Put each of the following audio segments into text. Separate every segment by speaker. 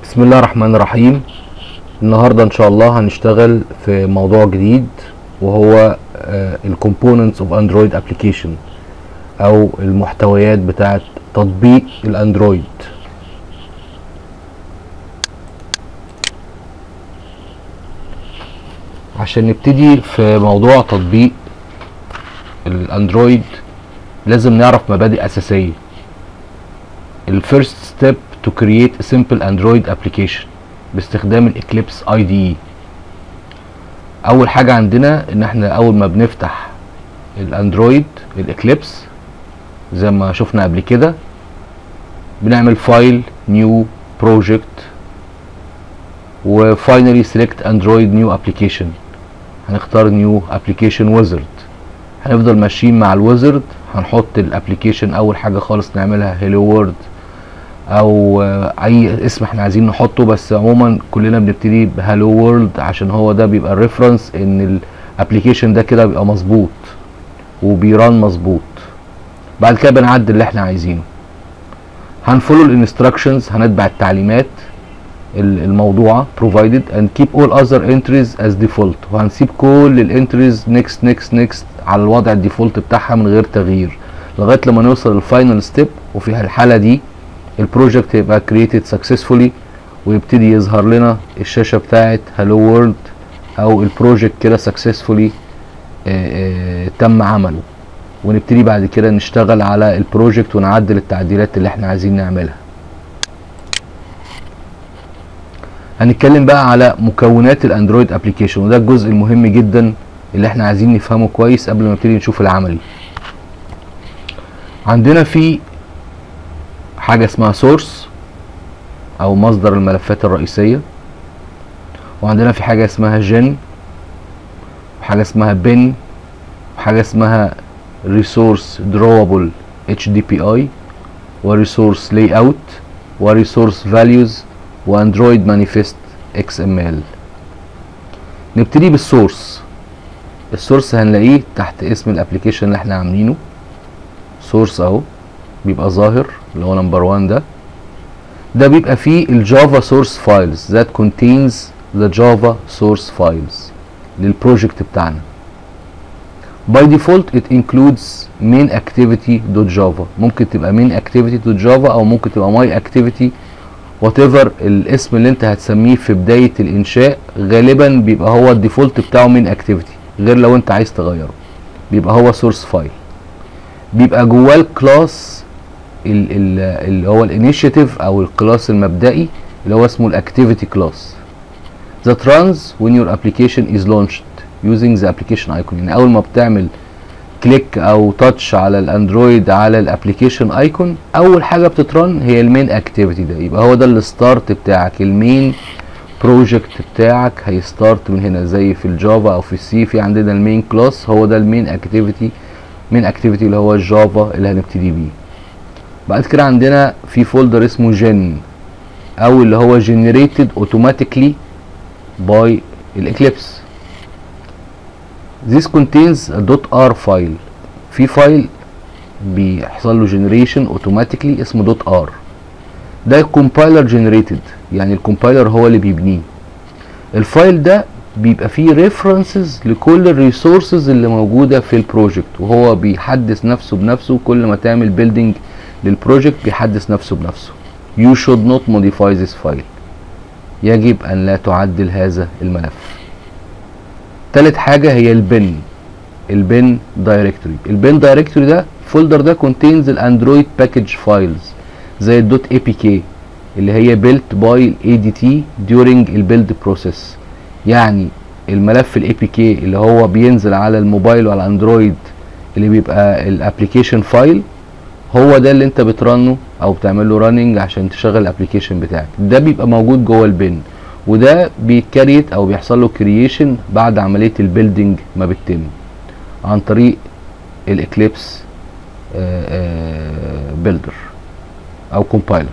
Speaker 1: بسم الله الرحمن الرحيم النهارده ان شاء الله هنشتغل في موضوع جديد وهو الكومبوننتس اوف اندرويد ابلكيشن او المحتويات بتاعه تطبيق الاندرويد عشان نبتدي في موضوع تطبيق الاندرويد لازم نعرف مبادئ اساسيه الفيرست ستيب to create a simple android application باستخدام الاكليبس اي دي اول حاجه عندنا ان احنا اول ما بنفتح الاندرويد الاكليبس زي ما شفنا قبل كده بنعمل فايل نيو بروجكت وفاينلي سيلكت اندرويد نيو ابلكيشن هنختار نيو ابلكيشن ويزرد هنفضل ماشيين مع الويزرد هنحط الابلكيشن اول حاجه خالص نعملها هيلو وورد او اي اسم احنا عايزين نحطه بس عموما كلنا بنبتدي بهالو وورلد عشان هو ده بيبقى الريفرنس ان الابلكيشن ده كده بيبقى مظبوط وبيران مظبوط بعد كده بنعدل اللي احنا عايزينه هنفولو الانستراكشنز هنتبع التعليمات الموضوعه provided and keep all other entries as default وهنسيب كل الانتريز next next next على الوضع الديفولت بتاعها من غير تغيير لغايه لما نوصل للفاينل ستيب وفي الحاله دي البروجكت يبقى created successfully ويبتدي يظهر لنا الشاشه بتاعت هالو وورلد او البروجكت كده successfully آآ آآ تم عمله ونبتدي بعد كده نشتغل على البروجكت ونعدل التعديلات اللي احنا عايزين نعملها هنتكلم بقى على مكونات الاندرويد ابلكيشن وده الجزء المهم جدا اللي احنا عايزين نفهمه كويس قبل ما نبتدي نشوف العملي عندنا في حاجه اسمها سورس او مصدر الملفات الرئيسيه وعندنا في حاجه اسمها جن وحاجه اسمها بن وحاجه اسمها ريسورس دروبل اتش دي بي اي وريسورس لاي اوت وريسورس فاليوز واندرويد مانيفست اكس ام ال نبتدي بالسورس السورس هنلاقيه تحت اسم الابلكيشن اللي احنا عاملينه سورس اهو بيبقى ظاهر اللي هو نمبر 1 ده ده بيبقى فيه الجافا سورس فايلز that contains the java source files للبروجكت بتاعنا by default it includes main activity.java ممكن تبقى main activity.java او ممكن تبقى my activity whatever الاسم اللي انت هتسميه في بداية الانشاء غالبا بيبقى هو الديفولت بتاعه main activity غير لو انت عايز تغيره بيبقى هو source file بيبقى جواه الكلاس اللي هو الانيشيتيف او الكلاس المبدئي اللي هو اسمه الاكتيفيتي كلاس that runs when your application is launched using the application icon يعني اول ما بتعمل كليك او تاتش على الاندرويد على الابلكيشن ايكون اول حاجه بتترن هي المين اكتيفيتي ده يبقى هو ده الستارت بتاعك المين بروجكت بتاعك هيستارت من هنا زي في الجافا او في السي في عندنا المين كلاس هو ده المين اكتيفيتي مين اكتيفيتي اللي هو الجافا اللي هنبتدي بيه بعد كده عندنا في فولدر اسمه جن او اللي هو generated automatically by الاكليبس this contains a .r file في فايل بيحصل له generation automatically اسمه .r ده compiler generated يعني الكومبايلر هو اللي بيبنيه الفايل ده بيبقى فيه ريفرنسز لكل الريسورسز اللي موجوده في البروجكت وهو بيحدث نفسه بنفسه كل ما تعمل بيلدينج للبروجكت بيحدث نفسه بنفسه you should not modify this file يجب ان لا تعدل هذا الملف تالت حاجة هي البن البن دايركتوري البن دايركتوري ده فولدر ده contains الاندرويد باكج فايلز زي الدوت اي بي كي اللي هي built by الاي دي تي during البيلد بروسيس يعني الملف الاي بي كي اللي هو بينزل على الموبايل وعلى الاندرويد اللي بيبقى الابلكيشن فايل هو ده اللي انت بترنه او بتعمل له راننج عشان تشغل الابلكيشن بتاعك ده بيبقى موجود جوه البن وده بيتكريت او بيحصل له كرييشن بعد عمليه البيلدينج ما بتتم عن طريق الاكليبس بيلدر او كومبايلر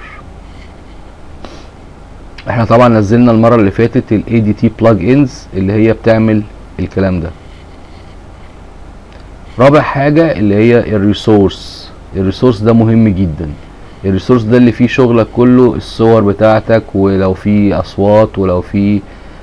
Speaker 1: احنا طبعا نزلنا المره اللي فاتت الاي دي تي بلاج انز اللي هي بتعمل الكلام ده رابع حاجه اللي هي الريسورس الريسورس ده مهم جدا الريسورس ده اللي فيه شغلك كله الصور بتاعتك ولو في اصوات ولو في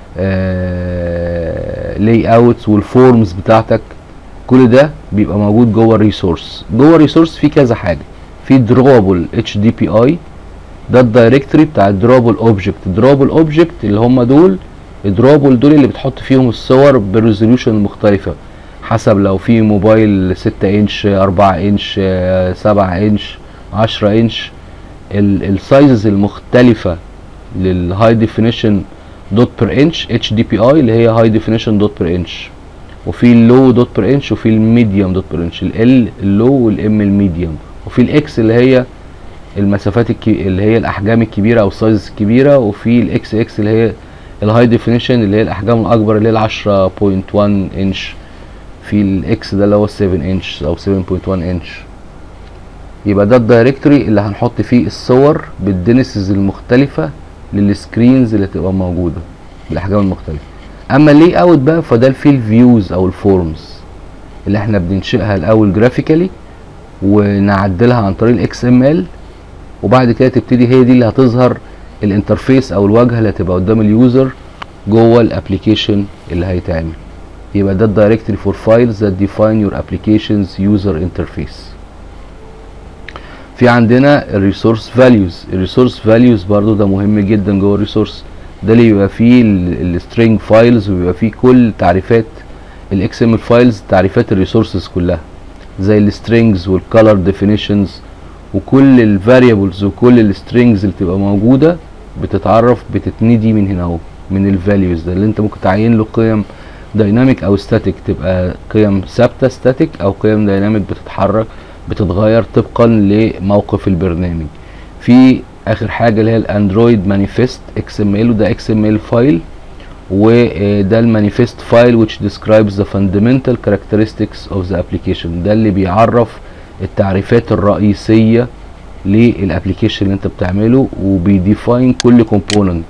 Speaker 1: لاي اوتس والفورمز بتاعتك كل ده بيبقى موجود جوه الريسورس جوه الريسورس في كذا حاجه في دروبل اتش دي بي اي ده الدايركتوري بتاع الدروبل اوبجكت دروبل اوبجكت اللي هم دول الدروبل دول اللي بتحط فيهم الصور بريزوليوشن مختلفه حسب لو في موبايل 6 انش 4 انش 7 انش 10 انش السايزز المختلفه للهاي ديفينيشن دوت بير انش اتش دي بي اي اللي هي هاي ديفينيشن دوت بير انش وفي اللو دوت بير انش وفي الميديوم دوت بير انش ال اللو والام الميديوم وفي الاكس اللي هي المسافات الكي... اللي هي الاحجام الكبيره او السايز الكبيره وفي الاكس اكس اللي هي الهاي ديفينيشن اللي هي الاحجام الاكبر اللي هي 10.1 انش في الاكس ده اللي هو 7 انش او 7.1 انش يبقى ده الدايركتوري اللي هنحط فيه الصور بالدنسز المختلفه للسكرينز اللي تبقى موجوده بالاحجام المختلفه اما اللي اوت بقى فده فيه الفيوز او الفورمز اللي احنا بننشئها الاول جرافيكالي ونعدلها عن طريق الاكس ام ال وبعد كده تبتدي هي دي اللي هتظهر الانترفيس او الواجهه اللي هتبقى قدام اليوزر جوه الابلكيشن اللي هيتعمل يبقى ده الدايركتوري فور فايلز that define your application's user interface في عندنا الريسورس فاليوز الريسورس فاليوز برضو ده مهم جدا جوه الريسورس ده اللي بيبقى فيه السترينج فايلز وبيبقى فيه كل تعريفات الاكس ام ال فايلز تعريفات الريسورسز كلها زي السترينجز والكالر ديفينيشنز وكل الفاريبلز وكل السترينجز اللي بتبقى موجوده بتتعرف بتتندي من هنا اهو من الفاليوز ده اللي انت ممكن تعين له قيم دايناميك او ستاتيك تبقى قيم ثابته ستاتيك او قيم دايناميك بتتحرك بتتغير طبقا لموقف البرنامج في اخر حاجه اللي هي الاندرويد مانيفست اكس ام ال وده اكس ام ال فايل وده المانيفست فايل which describes the fundamental characteristics of the application ده اللي بيعرف التعريفات الرئيسيه للابلكيشن اللي انت بتعمله وبيديفاين كل كومبوننت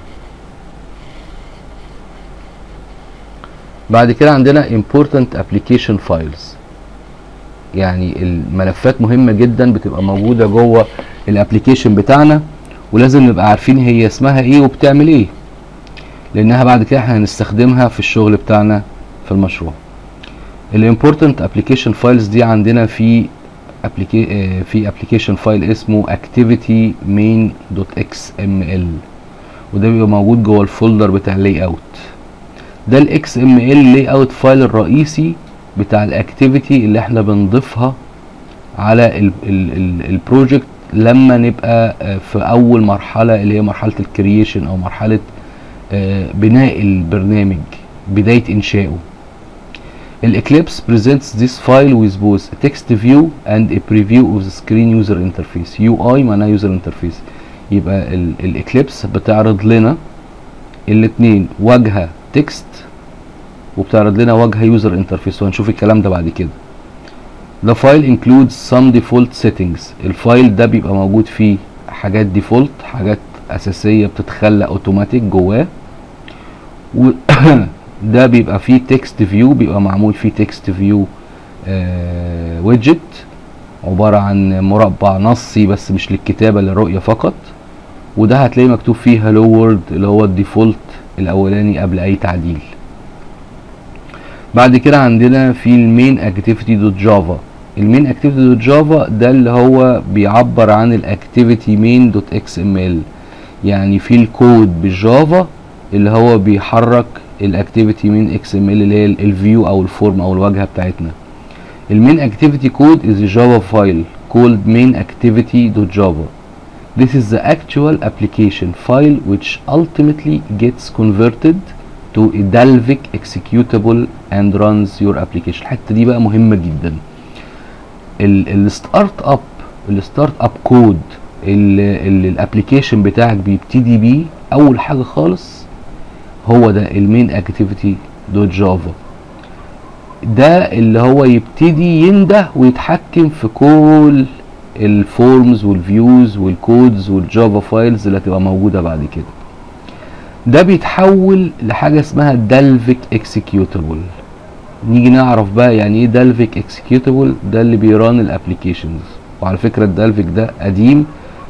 Speaker 1: بعد كده عندنا important application files يعني الملفات مهمه جدا بتبقى موجوده جوه الابلكيشن بتاعنا ولازم نبقى عارفين هي اسمها ايه وبتعمل ايه لانها بعد كده احنا هنستخدمها في الشغل بتاعنا في المشروع الامبورتنت ابلكيشن فايلز دي عندنا في أبليكي في ابلكيشن فايل اسمه activity main.xml وده بيبقى موجود جوه الفولدر بتاع اللاي اوت ده الاكس ام ال لاي اوت فايل الرئيسي بتاع الاكتيفيتي اللي احنا بنضيفها على البروجكت لما نبقى في اول مرحله اللي هي مرحله الكرييشن او مرحله بناء البرنامج بدايه انشائه الاكليبس presents this file with both a text view and a preview of the screen user interface UI معناها user interface يبقى الاكليبس بتعرض لنا الاثنين واجهه تكست وبتعرض لنا واجهه يوزر انترفيس وهنشوف الكلام ده بعد كده The file includes some default settings الفايل ده بيبقى موجود فيه حاجات ديفولت حاجات اساسيه بتتخلق اوتوماتيك جواه وده بيبقى فيه تكست فيو بيبقى معمول فيه تكست فيو ويدجت عباره عن مربع نصي بس مش للكتابه للرؤيه فقط وده هتلاقي مكتوب فيه هالو وورد اللي هو الديفولت الاولاني قبل اي تعديل بعد كده عندنا في المين اكتيفيتي دوت جافا المين اكتيفيتي دوت جافا ده اللي هو بيعبر عن الاكتيفيتي مين دوت اكس ام ال يعني في الكود بالجافا اللي هو بيحرك الاكتيفيتي مين اكس ام ال اللي هي الفيو او الفورم او الواجهه بتاعتنا المين اكتيفيتي كود is a java file called main activity dot java this is the actual application file which ultimately gets converted to a Dalvik executable and runs your application الحته دي بقى مهمه جدا الستارت اب الستارت اب كود اللي الابلكيشن بتاعك بيبتدي بيه اول حاجه خالص هو ده المين اكتيفيتي دوت جافا ده اللي هو يبتدي ينده ويتحكم في كل الفورمز والفيوز والكودز والجافا فايلز اللي هتبقى موجوده بعد كده ده بيتحول لحاجه اسمها دالفيك اكسكيوتابل نيجي نعرف بقى يعني ايه دالفيك اكسكيوتابل ده اللي بيران الابلكيشنز وعلى فكره الدالفيك ده قديم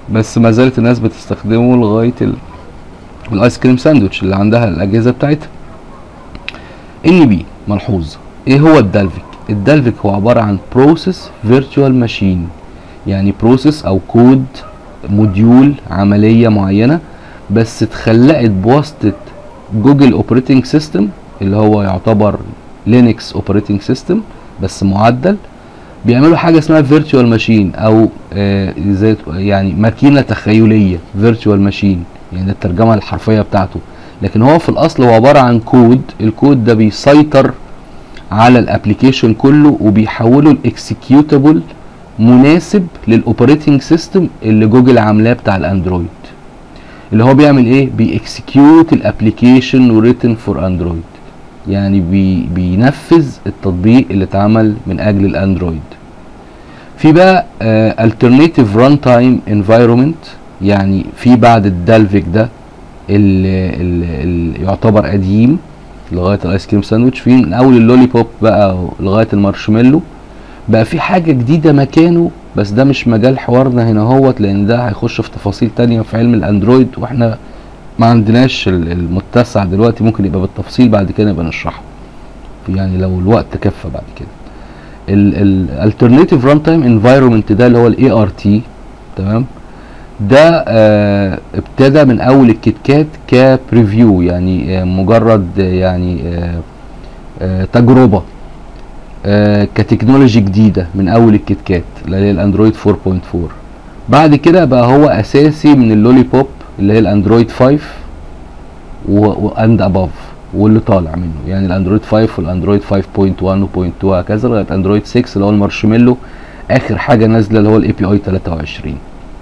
Speaker 1: بس ما زالت الناس بتستخدمه لغايه ال... الايس كريم ساندوتش اللي عندها الاجهزه بتاعتها ان بي ملحوظ ايه هو الدالفيك الدالفيك هو عباره عن بروسيس فيرتشوال ماشين يعني بروسيس او كود موديول عمليه معينه بس اتخلقت بواسطه جوجل اوبريتنج سيستم اللي هو يعتبر لينكس اوبريتنج سيستم بس معدل بيعملوا حاجه اسمها فيرتشوال ماشين او آه زي يعني ماكينه تخيليه فيرتشوال ماشين يعني ده الترجمه الحرفيه بتاعته لكن هو في الاصل هو عباره عن كود الكود ده بيسيطر على الابلكيشن كله وبيحوله لاكسكيوتابل مناسب للاوبريتنج سيستم اللي جوجل عاملاه بتاع الاندرويد اللي هو بيعمل ايه بيكسكيوت الابلكيشن وريتن فور اندرويد يعني بي بينفذ التطبيق اللي اتعمل من اجل الاندرويد في بقى uh, alternative runtime environment يعني في بعد الدالفيك ده اللي, اللي, اللي يعتبر قديم لغايه الايس كريم ساندوتش في من اول اللولي بوب بقى لغايه المارشميلو بقى في حاجه جديده مكانه بس ده مش مجال حوارنا هنا هوت لان ده هيخش في تفاصيل تانية في علم الاندرويد واحنا ما عندناش المتسع دلوقتي ممكن يبقى بالتفصيل بعد كده نبقى نشرحه يعني لو الوقت كفى بعد كده الالترناتيف ران تايم انفايرمنت ده اللي هو الاي ار تي تمام ده آه ابتدى من اول الكيت كات كبريفيو يعني آه مجرد آه يعني آه آه تجربه آه كتكنولوجي جديده من اول الكيت كات اللي هي الاندرويد 4.4 بعد كده بقى هو اساسي من اللولي بوب اللي هي الاندرويد 5 واند اباف واللي طالع منه يعني الاندرويد 5 والاندرويد 5.1 و.2 وهكذا لغايه اندرويد 6 اللي هو المارشميلو اخر حاجه نازله اللي هو الاي بي اي 23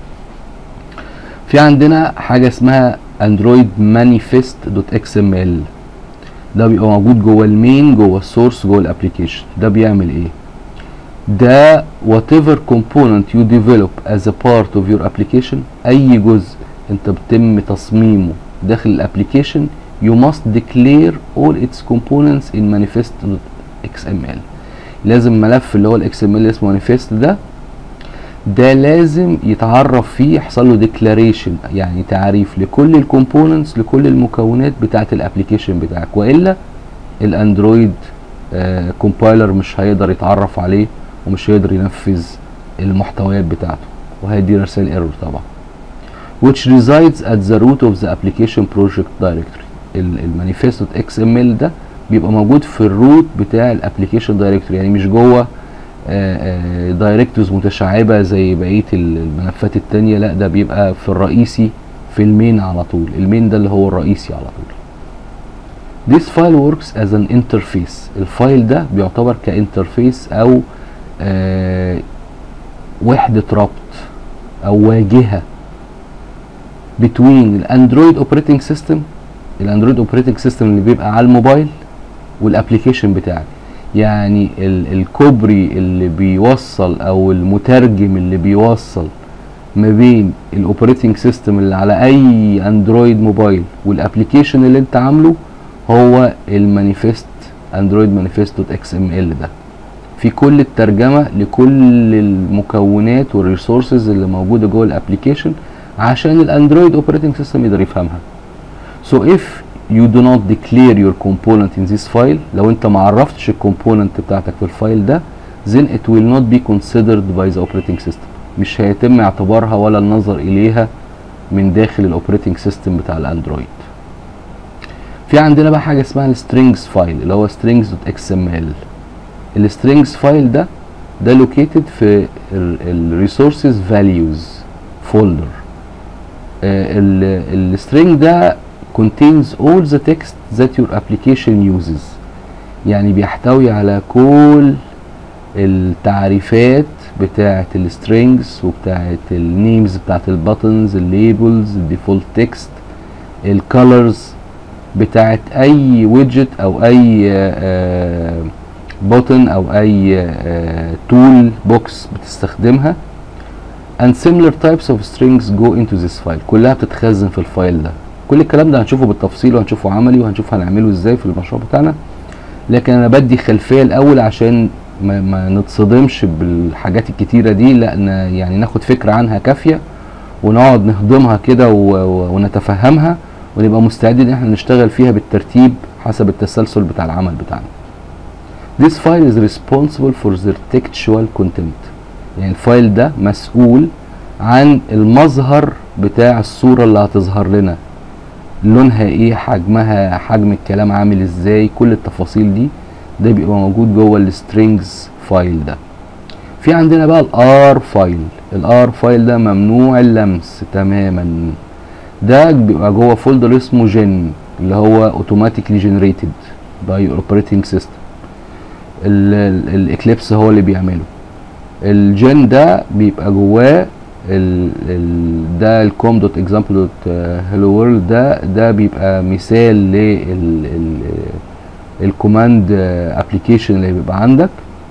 Speaker 1: في عندنا حاجه اسمها اندرويد مانيفيست دوت اكس ام ال ده بيبقى موجود جوه المين جوه السورس جوه الابلكيشن ده بيعمل ايه ده whatever component you develop as a part of your application اي جزء انت بتم تصميمه داخل الابلكيشن you must declare all its components in manifest.xml لازم ملف اللي هو الاكس ام ال اسمه manifest ده ده لازم يتعرف فيه يحصل له ديكلاريشن يعني تعريف لكل الكومبوننتس لكل المكونات بتاعه الابلكيشن بتاعك والا الاندرويد كومبايلر آه مش هيقدر يتعرف عليه ومش هيقدر ينفذ المحتويات بتاعته وهيدي رسائل ايرور طبعا which resides at the root of the application project directory المانيفيستو اكس ام ال ده بيبقى موجود في الروت بتاع الابلكيشن دايركتوري يعني مش جوه دايركتورز متشعبه زي بقيه الملفات التانية لا ده بيبقى في الرئيسي في المين على طول المين ده اللي هو الرئيسي على طول This file works as an interface الفايل ده بيعتبر كانترفيس او آه وحدة ربط او واجهة between الاندرويد اوبريتنج سيستم الاندرويد اوبريتنج سيستم اللي بيبقى على الموبايل والابلكيشن بتاعك يعني الكوبري اللي بيوصل او المترجم اللي بيوصل ما بين الاوبريتنج سيستم اللي على اي اندرويد موبايل والابلكيشن اللي انت عامله هو المانيفست اندرويد مانيفست دوت اكس ام ال ده في كل الترجمه لكل المكونات والريسورسز اللي موجوده جوه الابلكيشن عشان الاندرويد اوبريتنج سيستم يقدر يفهمها so if you do not declare your component in this file لو انت ما عرفتش الكومبوننت بتاعتك في الفايل ده then it will not be considered by the operating system مش هيتم اعتبارها ولا النظر اليها من داخل الاوبريتنج سيستم بتاع الاندرويد في عندنا بقى حاجه اسمها السترينجز فايل اللي هو strings.xml السترينجز فايل ده ده located في الريسورسز فاليوز فولدر السترينج ده contains all the text that your application uses يعني بيحتوي على كل التعريفات بتاعة السترينجز وبتاعة النيمز بتاعة الباتنز الليبلز الديفولت تكست الكالرز بتاعة اي ويدجت او اي بوتن او اي تول بوكس بتستخدمها and similar types of strings go into this file كلها بتتخزن في الفايل ده كل الكلام ده هنشوفه بالتفصيل وهنشوفه عملي وهنشوف هنعمله ازاي في المشروع بتاعنا لكن انا بدي خلفيه الاول عشان ما, ما نتصدمش بالحاجات الكتيره دي لا يعني ناخد فكره عنها كافيه ونقعد نهضمها كده و- و- ونتفهمها ونبقى مستعدين ان احنا نشتغل فيها بالترتيب حسب التسلسل بتاع العمل بتاعنا This file is responsible for the textual content يعني الفايل ده مسؤول عن المظهر بتاع الصورة اللي هتظهر لنا لونها ايه حجمها حجم الكلام عامل ازاي كل التفاصيل دي ده بيبقى موجود جوه السترينجز فايل ده في عندنا بقى الار فايل الار فايل ده ممنوع اللمس تماما ده بيبقى جوه فولدر اسمه جن اللي هو اوتوماتيكلي جنريتد باي اوبريتنج سيستم الاكليبس هو اللي بيعمله الجن ده بيبقى جواه ال ال ده الكوم دوت اكزامبل دوت هلو وورلد ده ده بيبقى مثال لل الكوماند ابلكيشن اللي بيبقى عندك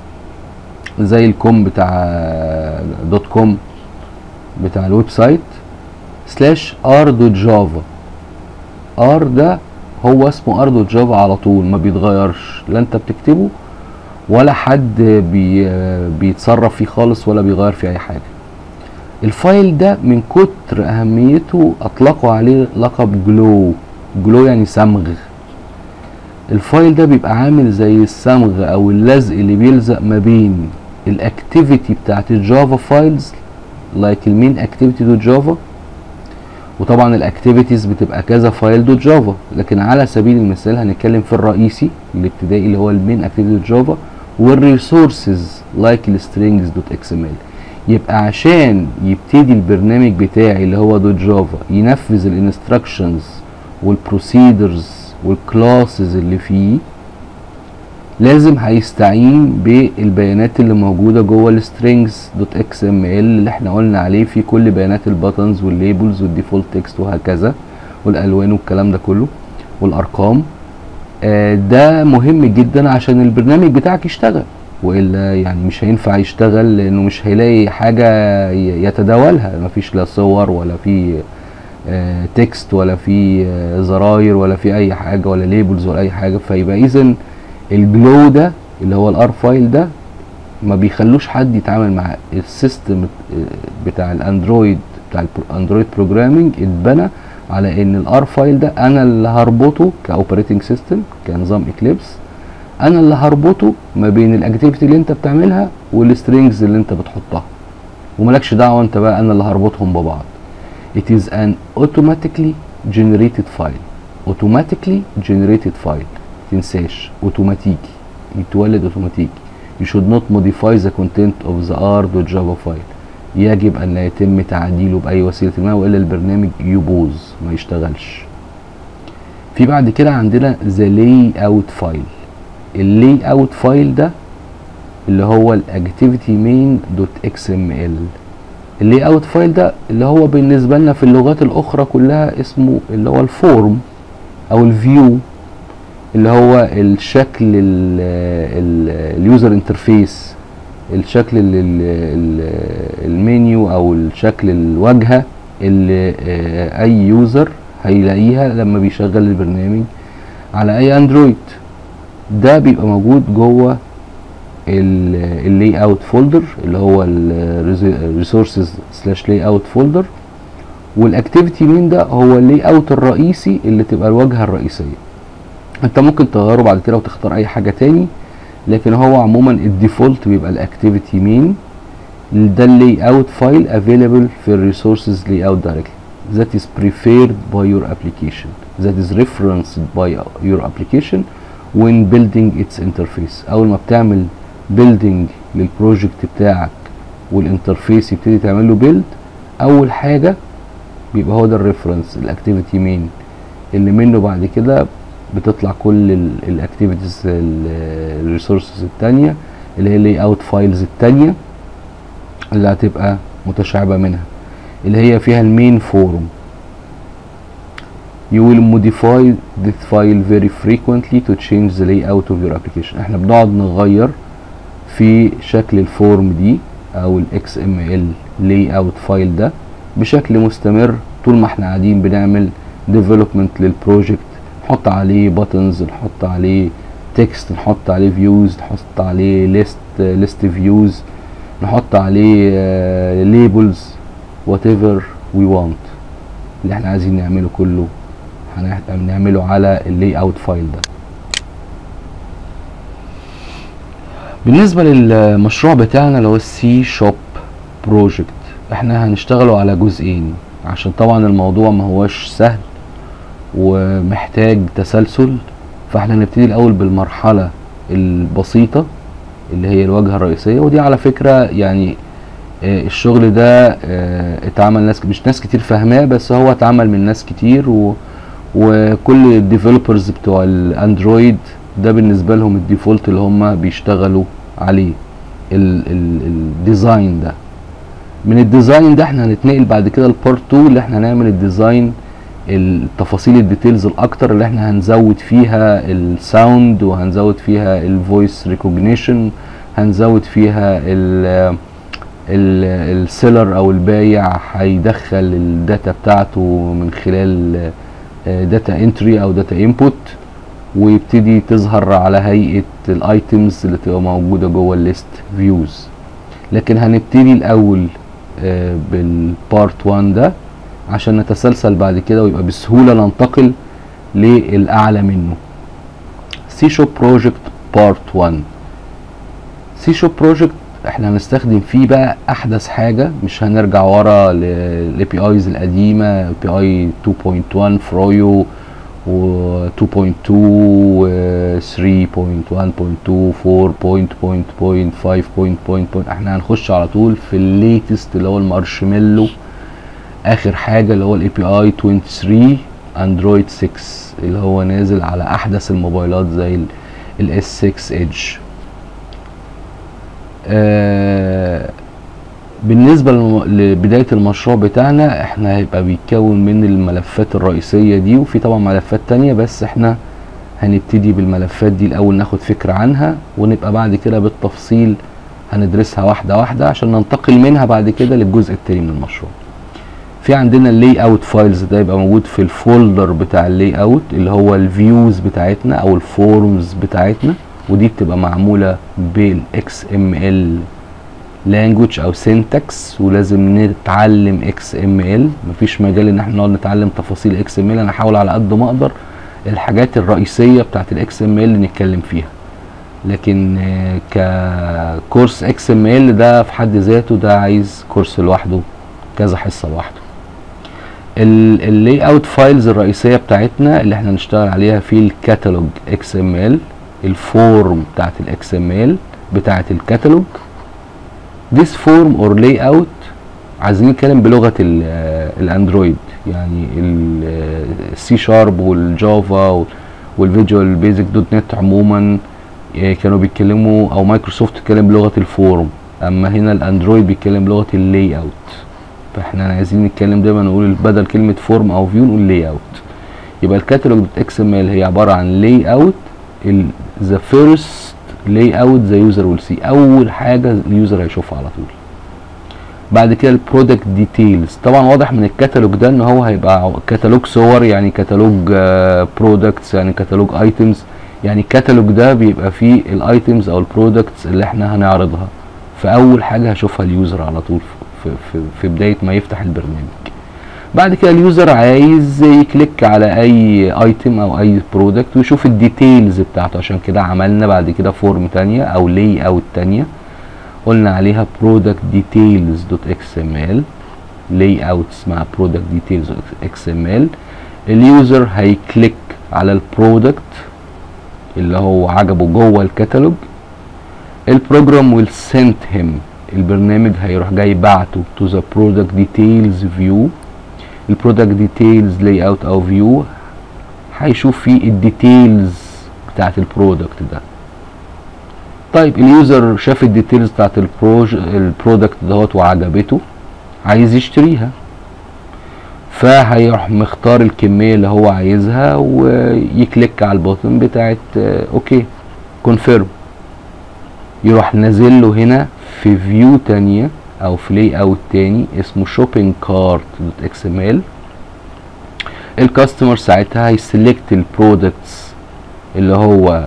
Speaker 1: زي الكوم بتاع دوت كوم بتاع الويب سايت سلاش ار دوت جافا ار ده هو اسمه ار دوت جافا على طول ما بيتغيرش لا انت بتكتبه ولا حد بي بيتصرف فيه خالص ولا بيغير فيه اي حاجه الفايل ده من كتر اهميته اطلقوا عليه لقب جلو جلو يعني صمغ الفايل ده بيبقى عامل زي الصمغ او اللزق اللي بيلزق ما بين الاكتيفيتي بتاعت الجافا فايلز لايك المين اكتيفيتي دوت جافا وطبعا الاكتيفيتيز بتبقى كذا فايل دوت جافا لكن على سبيل المثال هنتكلم في الرئيسي الابتدائي اللي هو المين اكتيفيتي دوت جافا والريسورسز لايك السترينجز دوت اكس ام ال يبقى عشان يبتدي البرنامج بتاعي اللي هو دوت جافا ينفذ الانستراكشنز والبروسيدرز والكلاسز اللي فيه لازم هيستعين بالبيانات اللي موجوده جوه السترينجز دوت اكس ام ال اللي احنا قلنا عليه في كل بيانات الباتنز والليبلز والديفولت تكست وهكذا والالوان والكلام ده كله والارقام آه ده مهم جدا عشان البرنامج بتاعك يشتغل والا يعني مش هينفع يشتغل لانه مش هيلاقي حاجه ي- يتداولها مفيش لا صور ولا في آه تكست ولا في آه زراير ولا في اي حاجه ولا ليبلز ولا اي حاجه فيبقى اذا الجلو ده اللي هو الار فايل ده ما بيخلوش حد يتعامل معاه السيستم بتاع الاندرويد بتاع الاندرويد بروجرامنج اتبنى على ان الار فايل ده انا اللي هربطه كاوبريتنج سيستم كنظام اكليبس انا اللي هربطه ما بين الاكتيفيتي اللي انت بتعملها والسترينجز اللي انت بتحطها وملكش دعوه انت بقى انا اللي هربطهم ببعض it is an automatically generated file automatically generated file تنساش اوتوماتيكي يتولد اوتوماتيكي you should not modify the content of the r.java file يجب ان لا يتم تعديله باي وسيله ما والا البرنامج يبوظ ما يشتغلش في بعد كده عندنا the layout file اللاي اوت فايل ده اللي هو الاكتيفيتي مين دوت اكس ام ال اللاي اوت فايل ده اللي هو بالنسبه لنا في اللغات الاخرى كلها اسمه اللي هو الفورم او الفيو اللي هو الشكل اليوزر انترفيس الشكل ال- ال- ال- المنيو او الشكل الواجهه اللي آه، اي يوزر هيلاقيها لما بيشغل البرنامج على اي اندرويد ده بيبقى موجود جوه اللاي اوت فولدر اللي هو الريسورسز سلاش لاي اوت فولدر والاكتيفيتي مين ده هو اللاي اوت الرئيسي اللي تبقى الواجهه الرئيسيه انت ممكن تغيره بعد كده وتختار اي حاجه تاني لكن هو عموما الديفولت بيبقى الاكتيفيتي مين ده اللاي اوت فايل افيلبل في الريسورسز لاي اوت دايركتلي that is preferred by your application that is referenced by your application when building its interface اول ما بتعمل building للبروجكت بتاعك والانترفيس يبتدي تعمل له build اول حاجه بيبقى هو ده الريفرنس الاكتيفيتي مين اللي منه بعد كده بتطلع كل الاكتيفيتيز الريسورسز التانية اللي هي اللي اوت فايلز التانية اللي هتبقى متشعبة منها اللي هي فيها المين فورم you will modify this file very frequently to change the layout of your application احنا بنقعد نغير في شكل الفورم دي او ال XML layout فايل ده بشكل مستمر طول ما احنا قاعدين بنعمل development للبروجكت نحط عليه buttons نحط عليه text نحط عليه views نحط عليه list list views نحط عليه uh, labels whatever we want اللي احنا عايزين نعمله كله هنعمله على اللي اوت فايل ده بالنسبة للمشروع بتاعنا اللي هو السي شوب بروجكت احنا هنشتغلوا على جزئين عشان طبعا الموضوع ما هوش سهل ومحتاج تسلسل فاحنا هنبتدي الاول بالمرحلة البسيطة اللي هي الواجهة الرئيسية ودي على فكرة يعني آه الشغل ده آه اتعمل ناس مش ناس كتير فاهماه بس هو اتعمل من ناس كتير و وكل الديفلوبرز بتوع الاندرويد ده بالنسبة لهم الديفولت اللي هم بيشتغلوا عليه الديزاين ده من الديزاين ده احنا هنتنقل بعد كده لبارت 2 اللي احنا هنعمل الديزاين التفاصيل الديتيلز الاكتر اللي احنا هنزود فيها الساوند وهنزود فيها الفويس ريكوجنيشن هنزود فيها ال السيلر او البايع هيدخل الداتا بتاعته من خلال داتا انتري او داتا انبوت ويبتدي تظهر على هيئه الايتمز اللي تبقى موجوده جوه الليست فيوز لكن هنبتدي الاول بالبارت 1 ده عشان نتسلسل بعد كده ويبقى بسهوله ننتقل للاعلى منه سي شوب بروجكت بارت 1 سي شوب بروجكت احنا هنستخدم فيه بقى احدث حاجه مش هنرجع ورا للاي بي ايز القديمه اي بي اي 2.1 فرويو و 2.2 و 3.1.2 4.5 احنا هنخش على طول في الليتست اللي هو المارشميلو اخر حاجه اللي هو الاي بي اي 23 اندرويد 6 اللي هو نازل على احدث الموبايلات زي الاس 6 ايدج آه بالنسبة لبداية المشروع بتاعنا احنا هيبقى بيتكون من الملفات الرئيسية دي وفي طبعا ملفات تانية بس احنا هنبتدي بالملفات دي الاول ناخد فكرة عنها ونبقى بعد كده بالتفصيل هندرسها واحدة واحدة عشان ننتقل منها بعد كده للجزء التاني من المشروع في عندنا اللاي اوت فايلز ده يبقى موجود في الفولدر بتاع اللاي اوت اللي هو الفيوز بتاعتنا او الفورمز بتاعتنا ودي بتبقى معمولة بالاكس ام ال لانجوج او سينتاكس ولازم نتعلم اكس ام ال مفيش مجال ان احنا نقعد نتعلم تفاصيل اكس ام ال انا هحاول على قد ما اقدر الحاجات الرئيسيه بتاعت الاكس ام ال نتكلم فيها لكن ككورس اكس ام ال ده في حد ذاته ده عايز كورس لوحده كذا حصه لوحده اللاي اوت فايلز الرئيسيه بتاعتنا اللي احنا نشتغل عليها في الكاتالوج اكس ام ال الفورم بتاعت الاكس ام ال بتاعت الكاتالوج this form or layout عايزين نتكلم بلغه الاندرويد يعني السي شارب والجافا والفيجوال بيزك دوت نت عموما كانوا بيتكلموا او مايكروسوفت بتتكلم بلغه الفورم اما هنا الاندرويد بيتكلم بلغه اللاي اوت فاحنا عايزين نتكلم دايما نقول بدل كلمه فورم او فيو نقول لاي اوت يبقى الكاتالوج دوت اكس ام ال هي عباره عن لاي اوت ذا فيرست لاي اوت ذا يوزر ويل سي اول حاجه اليوزر هيشوفها على طول بعد كده البرودكت ديتيلز طبعا واضح من الكتالوج ده ان هو هيبقى كتالوج صور يعني كتالوج برودكتس يعني كتالوج ايتمز يعني الكتالوج ده بيبقى فيه الايتمز او البرودكتس اللي احنا هنعرضها فاول حاجه هشوفها اليوزر على طول في, في, في بدايه ما يفتح البرنامج بعد كده اليوزر عايز يكليك على اي ايتم او اي برودكت ويشوف الديتيلز بتاعته عشان كده عملنا بعد كده فورم تانية او لاي اوت تانية قلنا عليها product details دوت xml لاي اوت اسمها product details xml اليوزر هيكليك على البرودكت اللي هو عجبه جوه الكتالوج البروجرام will send him البرنامج هيروح جاي بعته to the product details view البرودكت ديتيلز لاي اوت او فيو هيشوف فيه الديتيلز بتاعت البرودكت ده طيب اليوزر شاف الديتيلز بتاعت البروج البرودكت دهوت وعجبته عايز يشتريها فهيروح مختار الكميه اللي هو عايزها ويكليك على البوتن بتاعت اوكي كونفيرم يروح نازل له هنا في فيو تانية او في لاي اوت تاني اسمه شوبينج كارت دوت اكس ام ال الكاستمر ساعتها هيسلكت البرودكتس اللي هو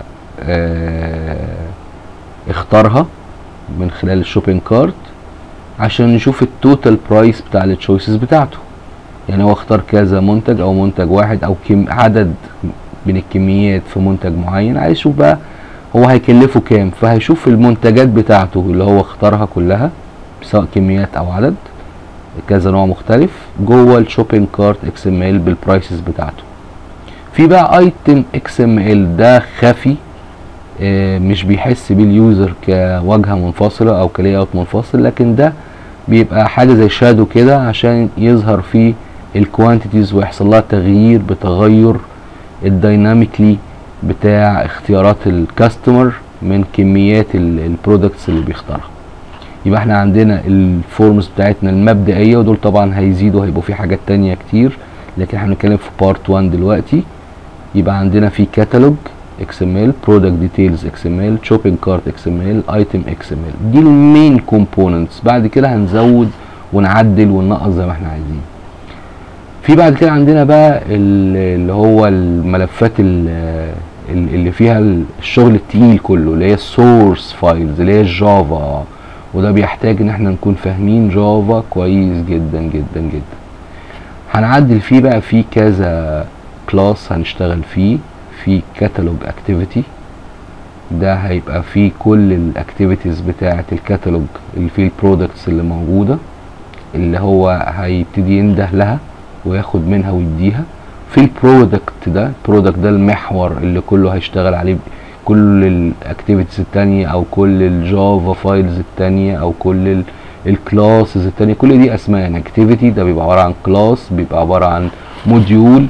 Speaker 1: آه اختارها من خلال الشوبينج كارت عشان نشوف التوتال برايس بتاع التشويسز بتاعته يعني هو اختار كذا منتج او منتج واحد او كم عدد من الكميات في منتج معين عايز يشوف بقى هو هيكلفه كام فهيشوف المنتجات بتاعته اللي هو اختارها كلها سواء كميات او عدد كذا نوع مختلف جوه الشوبينج كارت اكس ام ال بالبرايسز بتاعته في بقى ايتم اكس ام ال ده خفي آه، مش بيحس بيه اليوزر كواجهه منفصله او كلاي اوت منفصل لكن ده بيبقى حاجه زي شادو كده عشان يظهر فيه الكوانتيتيز ويحصل لها تغيير بتغير الدايناميكلي بتاع اختيارات الكاستمر من كميات البرودكتس اللي بيختارها يبقى احنا عندنا الفورمز بتاعتنا المبدئيه ودول طبعا هيزيدوا هيبقوا في حاجات تانية كتير لكن احنا بنتكلم في بارت 1 دلوقتي يبقى عندنا في كاتالوج اكس ام ال برودكت ديتيلز اكس ام ال شوبينج كارت اكس ام ال ايتم اكس ام ال دي المين كومبوننتس بعد كده هنزود ونعدل وننقص زي ما احنا عايزين في بعد كده عندنا بقى ال- اللي هو الملفات ال- ال- اللي فيها الشغل التقيل كله اللي هي السورس فايلز اللي هي الجافا وده بيحتاج ان احنا نكون فاهمين جافا كويس جدا جدا جدا هنعدل فيه بقى في كذا كلاس هنشتغل فيه في كاتالوج اكتيفيتي ده هيبقى فيه كل الاكتيفيتيز بتاعه الكاتالوج اللي فيه البرودكتس اللي موجوده اللي هو هيبتدي ينده لها وياخد منها ويديها في البرودكت ده البرودكت ده المحور اللي كله هيشتغل عليه كل الاكتيفيتيز التانية او كل الجافا فايلز التانية او كل الكلاسز التانية كل دي اسماء يعني اكتيفيتي ده بيبقى عبارة عن كلاس بيبقى عبارة عن موديول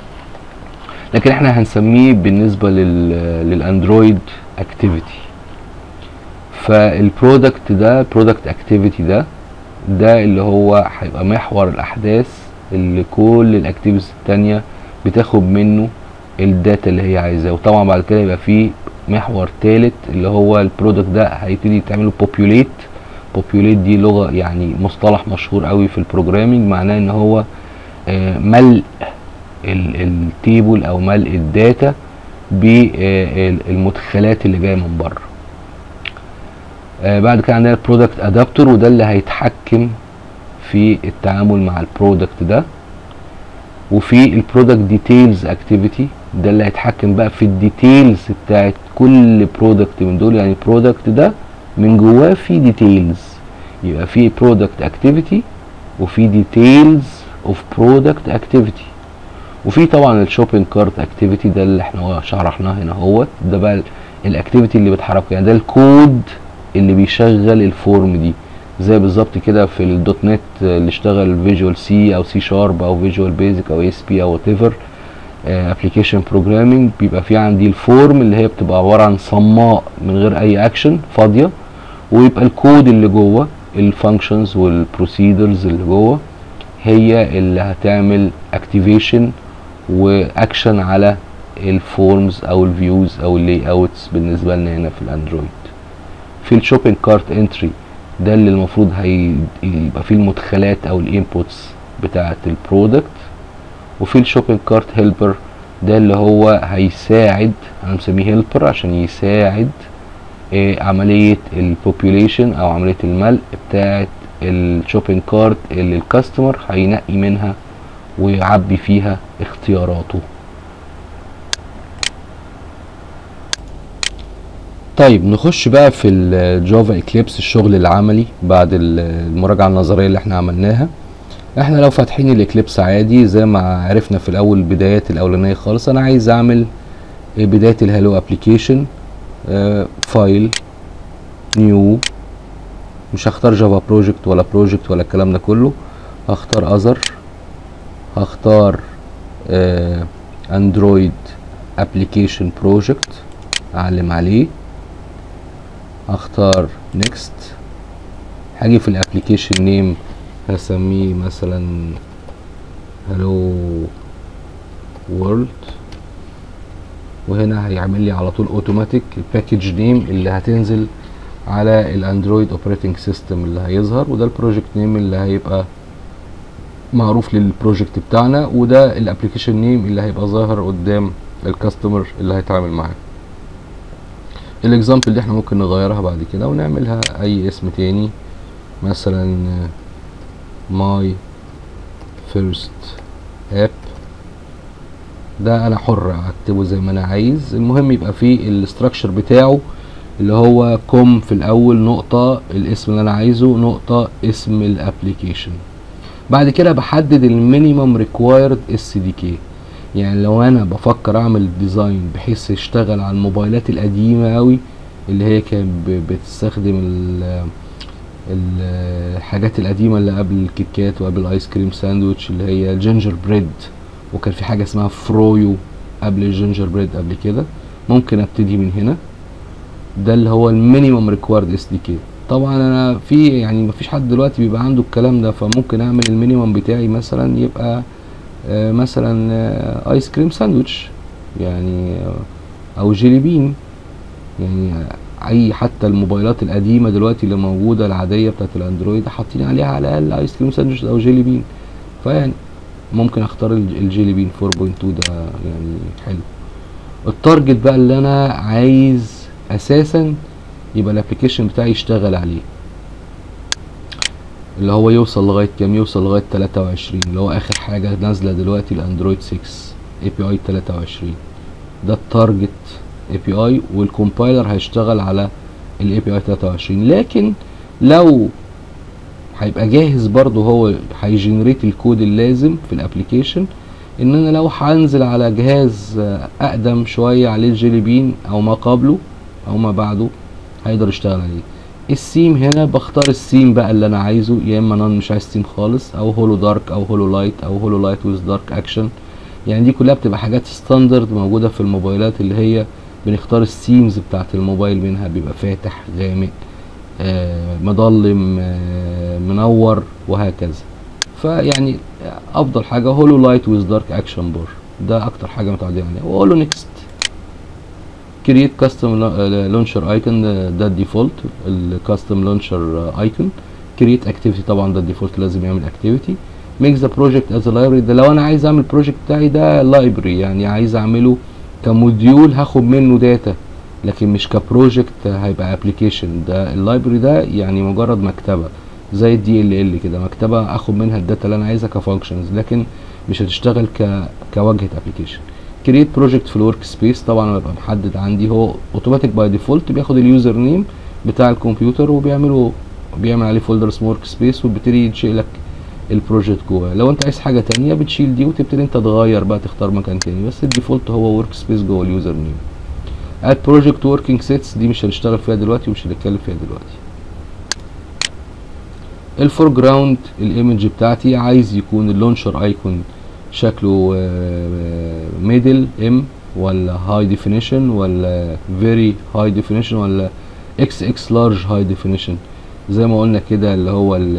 Speaker 1: لكن احنا هنسميه بالنسبة لل للاندرويد اكتيفيتي فالبرودكت ده برودكت اكتيفيتي ده ده اللي هو هيبقى محور الاحداث اللي كل الاكتيفيتيز التانية بتاخد منه الداتا اللي هي عايزاه وطبعا بعد كده يبقى في محور تالت اللي هو البرودكت ده هيبتدي تعمله بوبيوليت بوبيوليت دي لغه يعني مصطلح مشهور قوي في البروجرامينج معناه ان هو آه، ملء التيبل او ملء الداتا بالمدخلات اللي جايه من بره آه، بعد كده عندنا البرودكت ادابتور وده اللي هيتحكم في التعامل مع البرودكت ده وفي البرودكت ديتيلز اكتيفيتي ده اللي هيتحكم بقى في الديتيلز بتاعت كل برودكت من دول يعني البرودكت ده من جواه في ديتيلز يبقى في برودكت اكتيفيتي وفي ديتيلز اوف برودكت اكتيفيتي وفي طبعا الشوبينج كارت اكتيفيتي ده اللي احنا شرحناه هنا اهوت ده بقى الاكتيفيتي اللي بتحرك يعني ده الكود اللي بيشغل الفورم دي زي بالظبط كده في الدوت نت اللي اشتغل فيجوال سي او سي شارب او فيجوال بيزك او اس بي او وات ايفر ابلكيشن بروجرامينج بيبقى في عندي الفورم اللي هي بتبقى عباره عن صماء من غير اي اكشن فاضيه ويبقى الكود اللي جوه الفانكشنز والبروسيدرز اللي جوه هي اللي هتعمل اكتيفيشن واكشن على الفورمز او الفيوز او اللاي اوتس بالنسبه لنا هنا في الاندرويد في الشوبينج كارت انتري ده اللي المفروض هيبقى فيه المدخلات او الانبوتس بتاعه البرودكت وفي الشوبينج كارت هيلبر ده اللي هو هيساعد انا مسميه هيلبر عشان يساعد إيه عملية البوبوليشن او عملية الملء بتاعة الشوبينج كارت اللي الكاستمر هينقي منها ويعبي فيها اختياراته طيب نخش بقى في الجافا اكليبس الشغل العملي بعد المراجعة النظرية اللي احنا عملناها احنا لو فاتحين الاكليبس عادي زي ما عرفنا في الاول البدايات الاولانية خالص انا عايز اعمل بداية الهالو ابليكيشن فايل نيو مش هختار جافا بروجكت ولا بروجكت ولا الكلام ده كله هختار اذر هختار اندرويد ابليكيشن بروجكت اعلم عليه هختار نيكست هاجي في الابليكيشن نيم هسميه مثلا هلو وورلد وهنا هيعمل لي على طول اوتوماتيك الباكج نيم اللي هتنزل على الاندرويد اوبريتنج سيستم اللي هيظهر وده البروجكت نيم اللي هيبقى معروف للبروجكت بتاعنا وده الابلكيشن نيم اللي هيبقى ظاهر قدام الكاستمر اللي هيتعامل معاه الاكزامبل دي احنا ممكن نغيرها بعد كده ونعملها اي اسم تاني مثلا ماي فيرست اب ده انا حر اكتبه زي ما انا عايز المهم يبقى فيه الاستراكشر بتاعه اللي هو كوم في الاول نقطة الاسم اللي انا عايزه نقطة اسم الابليكيشن بعد كده بحدد المينيمم ريكوايرد اس دي كي يعني لو انا بفكر اعمل ديزاين بحيث يشتغل على الموبايلات القديمة قوي اللي هي كانت ب- بتستخدم ال- ال- الحاجات القديمة اللي قبل الكيت كات وقبل الايس كريم ساندوتش اللي هي الجينجر بريد وكان في حاجة اسمها فرويو قبل الجينجر بريد قبل كده ممكن ابتدي من هنا ده اللي هو المينيمم ريكوارد اس دي كي طبعا انا في يعني مفيش حد دلوقتي بيبقى عنده الكلام ده فممكن اعمل المينيمم بتاعي مثلا يبقى آه، مثلا آه، ايس كريم ساندوتش يعني آه، او جيلي بين يعني آه، اي حتى الموبايلات القديمه دلوقتي اللي موجوده العاديه بتاعت الاندرويد حاطين عليها على الاقل ايس كريم ساندوتش او جيلي بين فيعني ممكن اختار الج- الجيلي بين 4.2 ده يعني حلو التارجت بقى اللي انا عايز اساسا يبقى الابلكيشن بتاعي يشتغل عليه اللي هو يوصل لغايه كام يوصل لغايه 23 اللي هو اخر حاجه نازله دلوقتي الاندرويد 6 اي بي اي 23 ده التارجت اي بي اي والكومبايلر هيشتغل على الاي بي اي 23 لكن لو هيبقى جاهز برضه هو هيجنريت الكود اللازم في الابلكيشن ان انا لو هنزل على جهاز آه، اقدم شويه عليه الجيلي بين او ما قبله او ما بعده هيقدر يشتغل عليه السيم هنا بختار السيم بقى اللي انا عايزه يا اما نون مش عايز سيم خالص او هولو دارك او هولو لايت او هولو لايت ويز دارك اكشن يعني دي كلها بتبقى حاجات ستاندرد موجوده في الموبايلات اللي هي بنختار السيمز بتاعت الموبايل منها بيبقى فاتح غامق آه مضلم آه منور وهكذا فيعني افضل حاجه هولو لايت ويز دارك اكشن بار ده اكتر حاجه متعودين عليها وهولو نيكست كرييت كاستم لونشر ايكون ده الديفولت الكاستم لونشر ايكون كرييت اكتيفيتي طبعا ده الديفولت لازم يعمل اكتيفيتي ميك ذا بروجكت از لايبرري ده لو انا عايز اعمل البروجكت بتاعي ده لايبرري يعني عايز اعمله كموديول هاخد منه داتا لكن مش كبروجكت هيبقى ابلكيشن ده اللايبرري ده يعني مجرد مكتبه زي الدي ال ال كده مكتبه اخد منها الداتا اللي انا عايزها كفانكشنز لكن مش هتشتغل ك كواجهه ابلكيشن كرييت بروجكت في الورك سبيس طبعا انا ببقى محدد عندي هو اوتوماتيك باي ديفولت بياخد اليوزر نيم بتاع الكمبيوتر وبيعمله بيعمل عليه فولدر اسمه ورك سبيس وبيبتدي ينشئ لك البروجكت جواه لو انت عايز حاجه تانية بتشيل دي وتبتدي انت تغير بقى تختار مكان تاني بس الديفولت هو ورك سبيس جوه اليوزر نيم اد بروجكت وركينج سيتس دي مش هنشتغل فيها دلوقتي ومش هنتكلم فيها دلوقتي الفور جراوند الايمج بتاعتي عايز يكون اللونشر ايكون شكله ميدل ام ولا هاي ديفينيشن ولا فيري هاي ديفينيشن ولا اكس اكس لارج هاي ديفينيشن زي ما قلنا كده اللي هو ال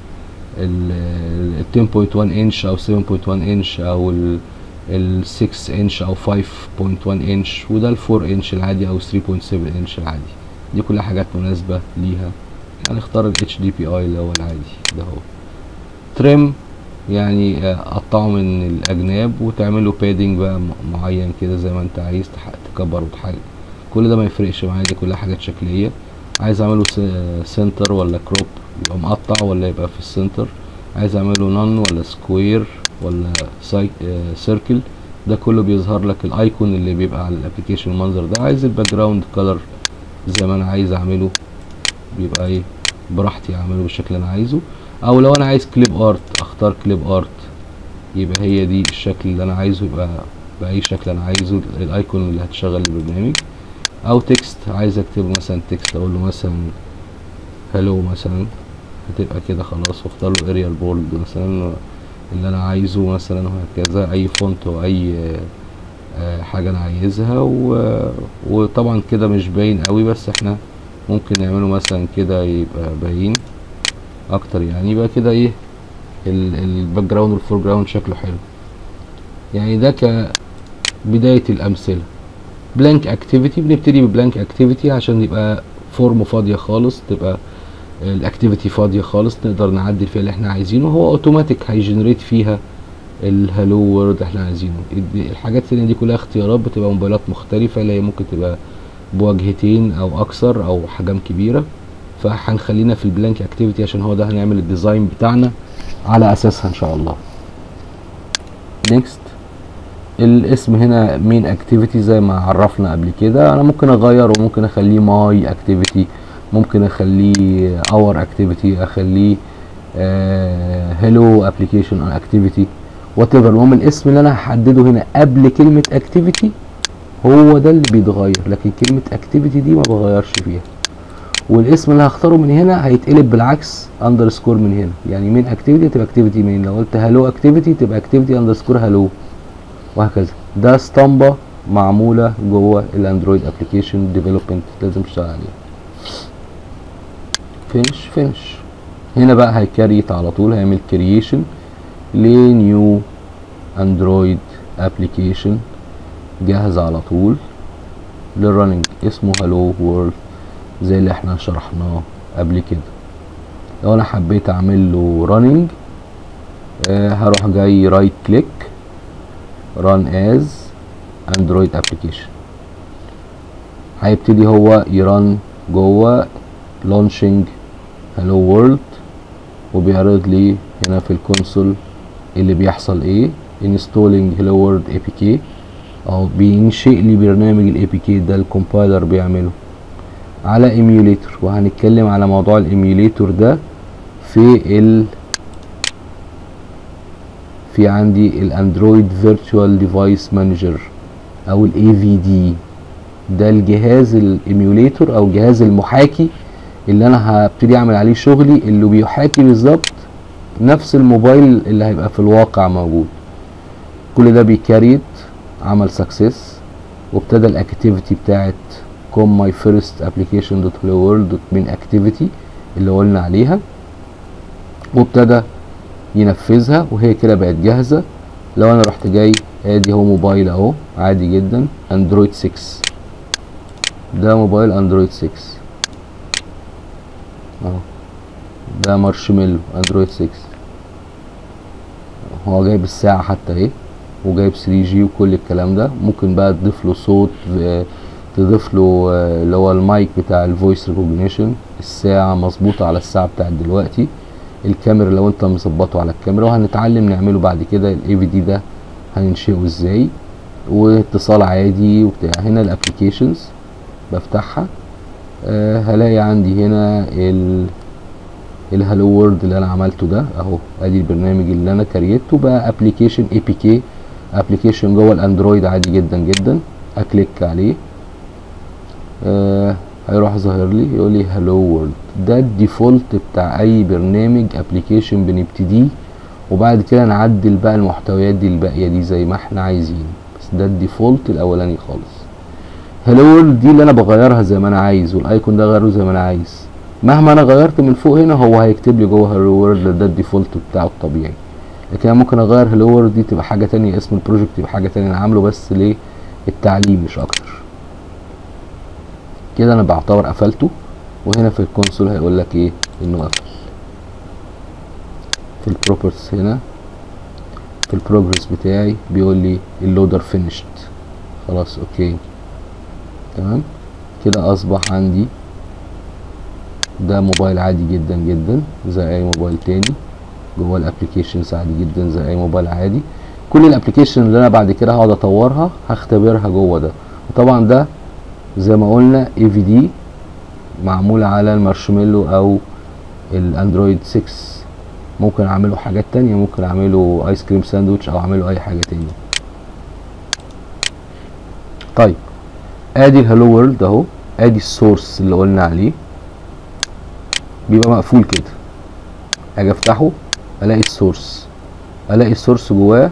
Speaker 1: ال 10.1 انش او 7.1 انش او ال 6 انش او 5.1 انش وده ال 4 انش العادي او 3.7 انش العادي دي كلها حاجات مناسبة ليها هنختار ال HDPI اللي هو العادي ده هو تريم يعني آه، قطعه من الاجناب وتعمله بادنج بقى م- معين كده زي ما انت عايز تح- تكبر وتحل كل ده ما يفرقش معايا دي كلها حاجات شكليه عايز اعمله سنتر ولا كروب يبقى مقطع ولا يبقى في السنتر عايز اعمله نون ولا سكوير ولا ساي سيركل ده كله بيظهر لك الايكون اللي بيبقى على الابلكيشن المنظر ده عايز الباك جراوند كلر زي ما انا عايز اعمله بيبقى ايه براحتي اعمله بالشكل اللي انا عايزه او لو انا عايز كليب ارت اختار كليب ارت يبقى هي دي الشكل اللي انا عايزه يبقى باي شكل انا عايزه الايكون اللي هتشغل البرنامج او تكست عايز اكتبه مثلا تكست اقول له مثلا هلو مثلا هتبقى كده خلاص واختار له اريال بولد مثلا اللي انا عايزه مثلا وهكذا اي فونت او اي آه، آه، حاجه انا عايزها و... وطبعا كده مش باين قوي بس احنا ممكن نعمله مثلا كده يبقى باين اكتر يعني يبقى كده ايه الباك جراوند والفور جراوند شكله حلو يعني ده كبدايه الامثله بلانك اكتيفيتي بنبتدي ببلانك اكتيفيتي عشان يبقى فورم فاضيه خالص تبقى الاكتيفيتي فاضيه خالص نقدر نعدل فيها اللي احنا عايزينه هو اوتوماتيك هيجنريت فيها الهالو وورد اللي احنا عايزينه الد- الحاجات التانية دي كلها اختيارات بتبقى موبايلات مختلفة اللي هي ممكن تبقى بواجهتين او اكثر او حجم كبيرة فهنخلينا في البلانك اكتيفيتي عشان هو ده هنعمل الديزاين بتاعنا على اساسها ان شاء الله نيكست الاسم هنا مين اكتيفيتي زي ما عرفنا قبل كده انا ممكن اغيره ممكن اخليه ماي اكتيفيتي ممكن اخليه اور اكتيفيتي اخليه هلو ابلكيشن اكتيفيتي وات ايفر المهم الاسم اللي انا هحدده هنا قبل كلمه اكتيفيتي هو ده اللي بيتغير لكن كلمه اكتيفيتي دي ما بغيرش فيها والاسم اللي هختاره من هنا هيتقلب بالعكس اندرسكور من هنا يعني مين اكتيفيتي تبقى اكتيفيتي مين لو قلت هلو اكتيفيتي تبقى اكتيفيتي اندرسكور هلو وهكذا ده اسطمبه معموله جوه الاندرويد ابلكيشن ديفلوبمنت لازم تشتغل عليها فينش فينش هنا بقى هيكريت على طول هيعمل كرييشن لنيو اندرويد ابلكيشن جاهز على طول للرننج اسمه هلو وورلد زي اللي احنا شرحناه قبل كده لو انا حبيت اعمل له رننج آه هروح جاي رايت كليك run as android application هيبتدي هو يرن جوه launching hello world وبيعرض لي هنا في الكونسول اللي بيحصل ايه installing hello world apk او بينشئ لي برنامج الاي بي كي ده الكومبايلر بيعمله على ايميوليتور وهنتكلم على موضوع الايميوليتور ده في ال في عندي الاندرويد فيرتشوال ديفايس مانجر او الاي في دي ده الجهاز الايميوليتور او الجهاز المحاكي اللي انا هبتدي اعمل عليه شغلي اللي بيحاكي بالظبط نفس الموبايل اللي هيبقى في الواقع موجود كل ده بيكاريت عمل سكسس وابتدى الاكتيفيتي بتاعت كوم ماي فيرست ابلكيشن دوت وورلد دوت مين اكتيفيتي اللي قلنا عليها وابتدى ينفذها وهي كده بقت جاهزه لو انا رحت جاي ادي هو موبايل اهو عادي جدا اندرويد 6 ده موبايل اندرويد 6 اهو ده مارشميلو اندرويد 6 هو جايب الساعه حتى اهي وجايب 3 جي وكل الكلام ده ممكن بقى تضيف له صوت تضيف له اللي هو المايك بتاع الفويس ريكوجنيشن الساعه مظبوطه على الساعه بتاعت دلوقتي الكاميرا لو انت مظبطه على الكاميرا وهنتعلم نعمله بعد كده الاي في دي ده هننشئه ازاي واتصال عادي وبتاع هنا الابلكيشنز بفتحها أه هلاقي عندي هنا ال الهالو وورد اللي انا عملته ده اهو ادي البرنامج اللي انا كريته بقى ابلكيشن اي بي كي ابلكيشن جوه الاندرويد عادي جدا جدا اكليك عليه أه هيروح ظاهر لي يقول لي هالو وورلد ده الديفولت بتاع اي برنامج ابلكيشن بنبتديه وبعد كده نعدل بقى المحتويات دي الباقيه دي زي ما احنا عايزين بس ده الديفولت الاولاني خالص هالو وورلد دي اللي انا بغيرها زي ما انا عايز والايكون ده غيره زي ما انا عايز مهما انا غيرت من فوق هنا هو هيكتب لي جوه هالو وورلد ده الديفولت بتاعه الطبيعي لكن انا ممكن اغير هالو وورلد دي تبقى حاجه تانية اسم البروجكت يبقى حاجه تانية انا عامله بس للتعليم مش اكتر كده انا بعتبر قفلته وهنا في الكونسول هيقول لك ايه انه قفل في البروبرتيز هنا في البروجرس بتاعي بيقول لي اللودر فينيشد خلاص اوكي تمام كده اصبح عندي ده موبايل عادي جدا جدا زي اي موبايل تاني جوه الابلكيشنز عادي جدا زي اي موبايل عادي كل الابلكيشن اللي انا بعد كده هقعد اطورها هختبرها جوه ده وطبعا ده زي ما قلنا اي في دي معمولة على المارشميلو او الاندرويد 6 ممكن اعمله حاجات تانية ممكن اعمله ايس كريم ساندوتش او اعمله اي حاجة تانية طيب ادي الهالو وورلد اهو ادي السورس اللي قلنا عليه بيبقى مقفول كده اجي افتحه الاقي السورس الاقي السورس جواه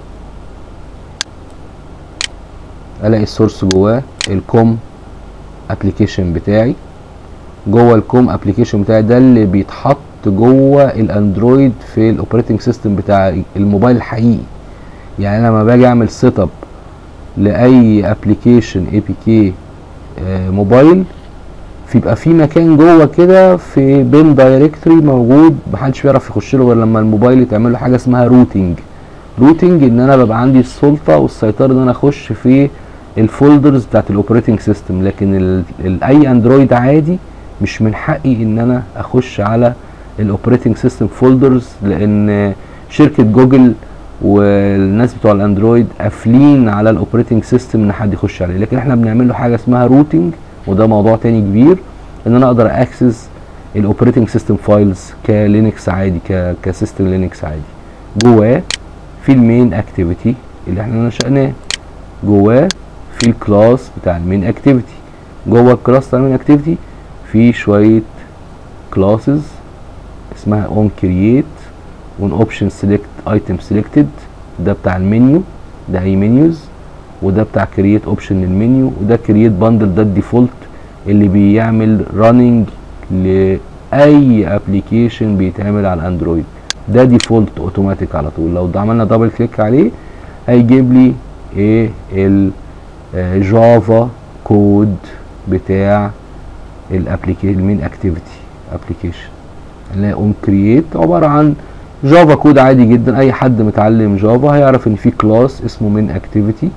Speaker 1: الاقي السورس جواه الكوم ابلكيشن بتاعي جوه الكوم ابلكيشن بتاعي ده اللي بيتحط جوه الاندرويد في الاوبريتنج سيستم بتاع الموبايل الحقيقي يعني انا لما باجي اعمل سيت اب لاي ابلكيشن اي بي كي موبايل بيبقى في مكان جوه كده في بين دايركتوري موجود محدش بيعرف يخش له غير لما الموبايل يتعمل له حاجه اسمها روتنج روتنج ان انا ببقى عندي السلطه والسيطره ان انا اخش في الفولدرز بتاعت الاوبريتنج سيستم لكن ال ال اي اندرويد عادي مش من حقي ان انا اخش على الاوبريتنج سيستم فولدرز لان شركه جوجل والناس بتوع الاندرويد قافلين على الاوبريتنج سيستم ان حد يخش عليه لكن احنا بنعمل له حاجه اسمها روتنج وده موضوع تاني كبير ان انا اقدر اكسس الاوبريتنج سيستم فايلز كلينكس عادي ك كسيستم لينكس عادي جواه في المين اكتيفيتي اللي احنا نشأناه جواه في الكلاس بتاع المين اكتيفيتي جوه الكلاس بتاع المين اكتيفيتي في شويه كلاسز اسمها اون كرييت وان اوبشن سيلكت ايتم سيلكتد ده بتاع المنيو ده اي منيوز وده بتاع كرييت اوبشن للمنيو وده كرييت باندل ده الديفولت اللي بيعمل راننج لاي ابلكيشن بيتعمل على الاندرويد ده ديفولت اوتوماتيك على طول لو ده عملنا دبل كليك عليه هيجيب لي ايه الجافا كود بتاع الابلكيشن المين اكتيفيتي ابلكيشن اللي اون كرييت عباره عن جافا كود عادي جدا اي حد متعلم جافا هيعرف ان في كلاس اسمه من اكتيفيتي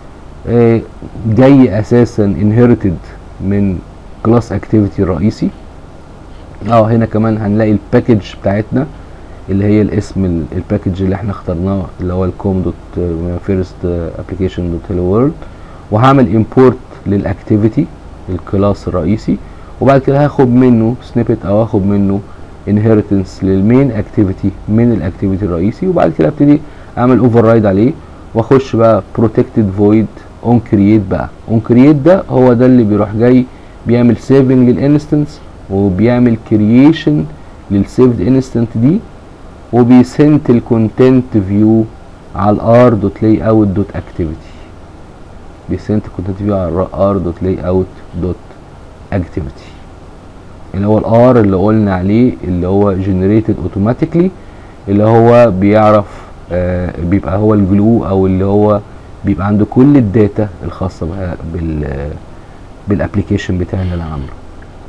Speaker 1: جاي اساسا انهيرتد من كلاس اكتيفيتي الرئيسي اه هنا كمان هنلاقي الباكج بتاعتنا اللي هي الاسم الباكج اللي احنا اخترناه اللي هو الكوم دوت فيرست ابلكيشن دوت هيلو وورلد وهعمل امبورت للاكتيفيتي الكلاس الرئيسي وبعد كده هاخد منه سنيبت او هاخد منه انهيرتنس للمين اكتيفيتي من الاكتيفيتي الرئيسي وبعد كده ابتدي اعمل اوفر رايد عليه واخش بقى بروتكتد فويد اون كرييت بقى اون كرييت ده هو ده اللي بيروح جاي بيعمل سيفنج للانستنس وبيعمل كرييشن للسيفد انستنت دي وبيسنت الكونتنت فيو على الار دوت لاي اوت دوت اكتيفيتي بيسنت الكونتنت فيو على ار دوت لاي اوت دوت اكتيفيتي اللي هو الار اللي قلنا عليه اللي هو جنريتد اوتوماتيكلي اللي هو بيعرف آه بيبقى هو الجلو او اللي هو بيبقى عنده كل الداتا الخاصه بال بالابلكيشن بتاعنا اللي انا عامله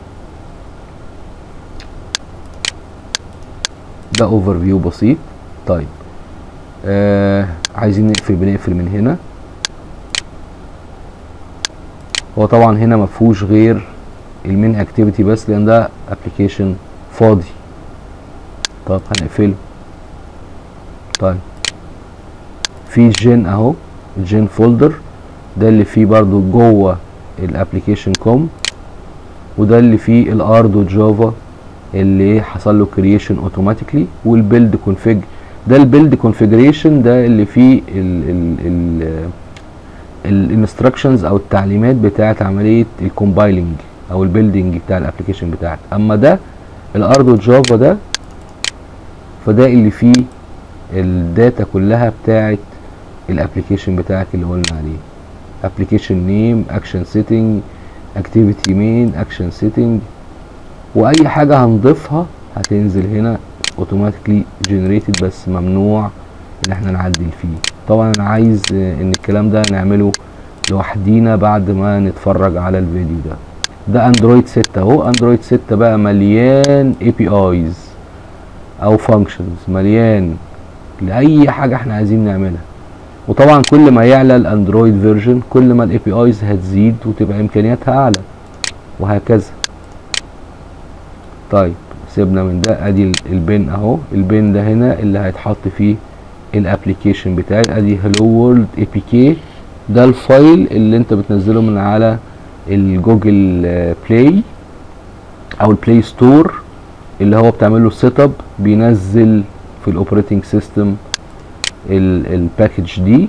Speaker 1: ده اوفر فيو بسيط طيب آه عايزين نقفل بنقفل من هنا هو طبعا هنا ما فيهوش غير المين اكتيفيتي بس لان ده ابلكيشن فاضي طب هنقفله طيب في جين اهو الجين فولدر ده اللي فيه برضو جوه الابلكيشن كوم وده اللي فيه الار دوت جافا اللي حصل له كرييشن اوتوماتيكلي والبيلد كونفيج ده البيلد كونفيجريشن ده اللي فيه ال ال ال الانستراكشنز او التعليمات بتاعه عمليه الكومبايلنج او البيلدنج بتاع الابلكيشن بتاعك اما ده الار دوت جافا ده فده اللي فيه الداتا كلها بتاعه الابلكيشن بتاعك اللي قلنا عليه ابلكيشن نيم اكشن سيتنج اكتيفيتي مين اكشن سيتنج واي حاجه هنضيفها هتنزل هنا اوتوماتيكلي جنريتد بس ممنوع ان احنا نعدل فيه طبعا انا عايز ان الكلام ده نعمله لوحدينا بعد ما نتفرج على الفيديو ده ده اندرويد 6 اهو اندرويد 6 بقى مليان اي بي ايز او فانكشنز مليان لاي حاجه احنا عايزين نعملها وطبعا كل ما يعلى الاندرويد فيرجن كل ما الاي بي ايز هتزيد وتبقى امكانياتها اعلى وهكذا طيب سيبنا من ده ادي البن اهو البن ده هنا اللي هيتحط فيه الابلكيشن بتاعي ادي هلو وورلد اي بي كي ده الفايل اللي انت بتنزله من على الجوجل بلاي او البلاي ستور اللي هو بتعمل له سيت اب بينزل في الاوبريتنج سيستم الباكج دي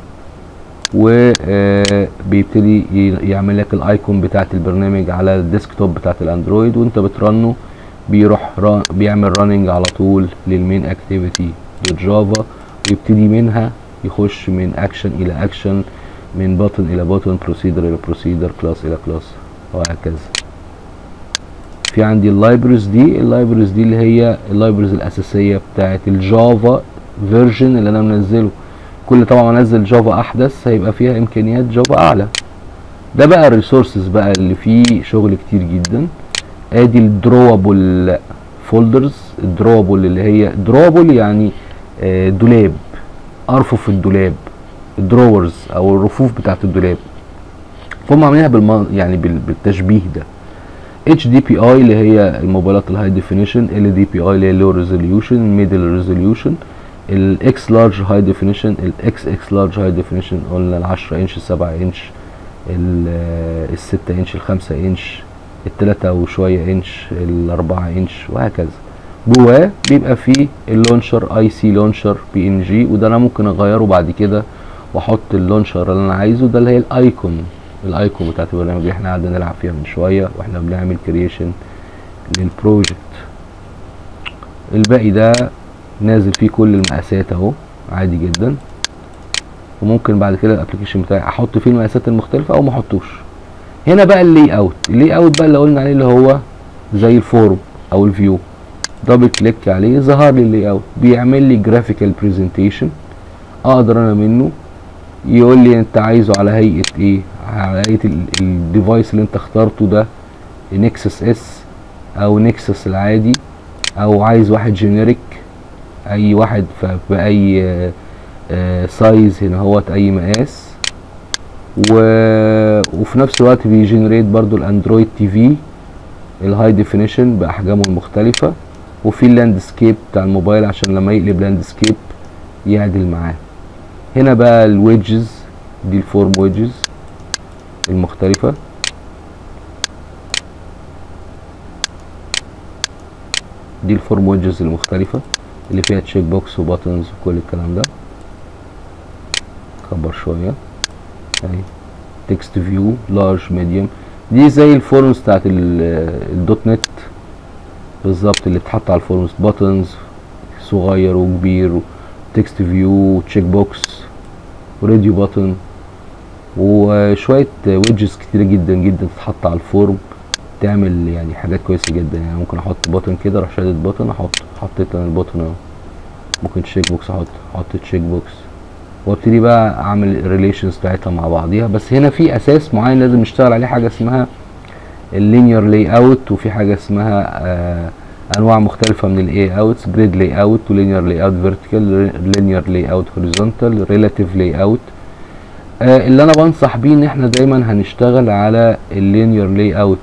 Speaker 1: وبيبتدي يعمل لك الايكون بتاعت البرنامج على الديسكتوب بتاعت الاندرويد وانت بترنه بيروح ران بيعمل راننج على طول للمين اكتيفيتي بالجافا ويبتدي منها يخش من اكشن الى اكشن من بutton الى button بروسيدر الى بروسيدر كلاس الى كلاس وهكذا في عندي اللايبرز دي اللايبرز دي اللي هي اللايبرز الاساسيه بتاعت الجافا فيرجن اللي انا منزله كل طبعا ما انزل جافا احدث هيبقى فيها امكانيات جافا اعلى ده بقى الريسورسز بقى اللي فيه شغل كتير جدا ادي الدروبل فولدرز الدروبل اللي هي دروبل يعني آه دولاب ارفف الدولاب الدروورز او الرفوف بتاعت الدولاب فهم عاملينها بالم... يعني بالتشبيه ده اتش دي بي اي اللي هي الموبايلات الهاي ديفينيشن ال دي بي اي اللي هي لو ريزوليوشن ميدل ريزوليوشن الاكس لارج هاي ديفينيشن الاكس اكس لارج هاي ديفينيشن قلنا ال 10 انش ال 7 انش ال 6 انش ال 5 انش التلاتة وشوية انش الأربعة انش وهكذا جواه بيبقى فيه اللونشر اي سي لونشر بي ان جي وده انا ممكن اغيره بعد كده واحط اللونشر اللي انا عايزه ده اللي هي الايكون الايكون بتاعت البرنامج اللي احنا قعدنا نلعب فيها من شويه واحنا بنعمل كرييشن للبروجكت الباقي ده نازل فيه كل المقاسات اهو عادي جدا وممكن بعد كده الابلكيشن بتاعي احط فيه المقاسات المختلفه او ما احطوش هنا بقى اللي اوت اللي اوت بقى اللي قلنا عليه اللي هو زي الفورم او الفيو دبل كليك عليه ظهر لي اللي اوت بيعمل لي جرافيكال برزنتيشن اقدر انا منه يقول لي انت عايزه على هيئه ايه على هيئه الديفايس اللي انت اخترته ده نكسس اس او نكسس العادي او عايز واحد جينيريك اي واحد باي آه سايز هنا هوت اي مقاس و... وفي نفس الوقت بيجنريت برضو الاندرويد تي في الهاي ديفينيشن باحجامه المختلفه وفي اللاندسكيب بتاع الموبايل عشان لما يقلب لاندسكيب يعدل معاه هنا بقى الويدجز دي الفورم ويدجز المختلفة دي الفورم ويدجز المختلفة اللي فيها تشيك بوكس وباتنز وكل الكلام ده كبر شوية اهي تكست فيو لارج ميديوم دي زي الفورمز بتاعت الدوت نت بالظبط اللي بتحط على الفورمز باتنز صغير وكبير تكست فيو تشيك بوكس وراديو باتن وشويه ويدجز كتيره جدا جدا تتحط على الفورم تعمل يعني حاجات كويسه جدا يعني ممكن احط باتن كده اروح شادد باتن احط حطيت انا الباتن اهو ممكن تشيك بوكس احط احط تشيك بوكس وابتدي بقى اعمل الريليشنز بتاعتها مع بعضيها بس هنا في اساس معين لازم نشتغل عليه حاجه اسمها اللينير لاي اوت وفي حاجه اسمها آه انواع مختلفه من الاي اوتس جريد لاي اوت ولينير لاي اوت فيرتيكال لينير لاي اوت هوريزونتال ريلاتيف لاي اوت اللي انا بنصح بيه ان احنا دايما هنشتغل على اللينير لاي اوت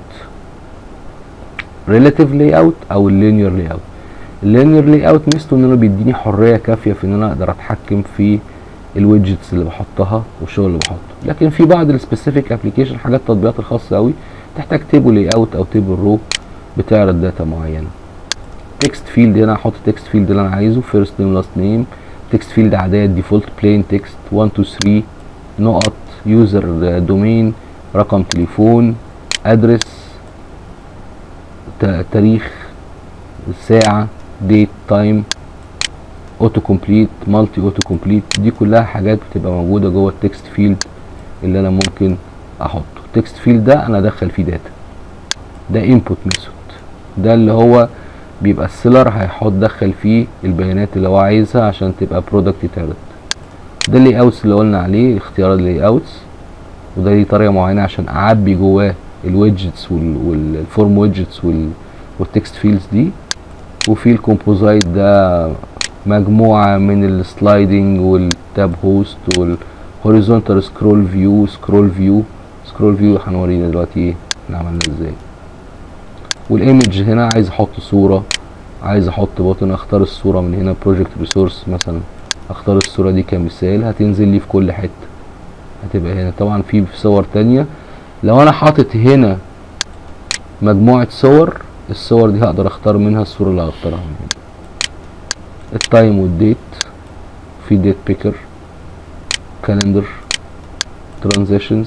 Speaker 1: ريلاتيف لاي اوت او اللينير لاي اوت اللينير لاي اوت ميزته ان انا بيديني حريه كافيه في ان انا اقدر اتحكم في الويدجتس اللي بحطها والشغل اللي بحطه لكن في بعض السبيسيفيك ابلكيشن حاجات التطبيقات الخاصه قوي تحتاج تيبل لاي اوت او تيبل رو بتعرض داتا معينه تكست فيلد هنا احط تكست فيلد اللي انا عايزه فيرست نيم لاست نيم تكست فيلد عاديه ديفولت بلين تكست 1 2 3 نقط يوزر دومين رقم تليفون ادرس تاريخ الساعه ديت تايم اوتو كومبليت مالتي اوتو كومبليت دي كلها حاجات بتبقى موجوده جوه التكست فيلد اللي انا ممكن احطه التكست فيلد ده انا ادخل فيه داتا ده انبوت ميثود ده اللي هو بيبقى السيلر هيحط دخل فيه البيانات اللي هو عايزها عشان تبقى برودكت يتعرض ده اللي اوتس اللي قلنا عليه اختيار اللي اوتس وده ليه طريقه معينه عشان اعبي جواه الويدجتس والفورم ويدجتس والتكست فيلدز دي وفي الكومبوزايت ده مجموعه من السلايدنج والتاب هوست والهوريزونتال سكرول فيو سكرول فيو سكرول فيو هنورينا دلوقتي ايه احنا عملنا ازاي والايمج هنا عايز احط صوره عايز احط بوتن اختار الصوره من هنا بروجكت ريسورس مثلا اختار الصوره دي كمثال هتنزل لي في كل حته هتبقى هنا طبعا في صور تانية لو انا حاطط هنا مجموعه صور الصور دي هقدر اختار منها الصوره اللي هختارها من هنا التايم والديت في ديت بيكر كالندر ترانزيشنز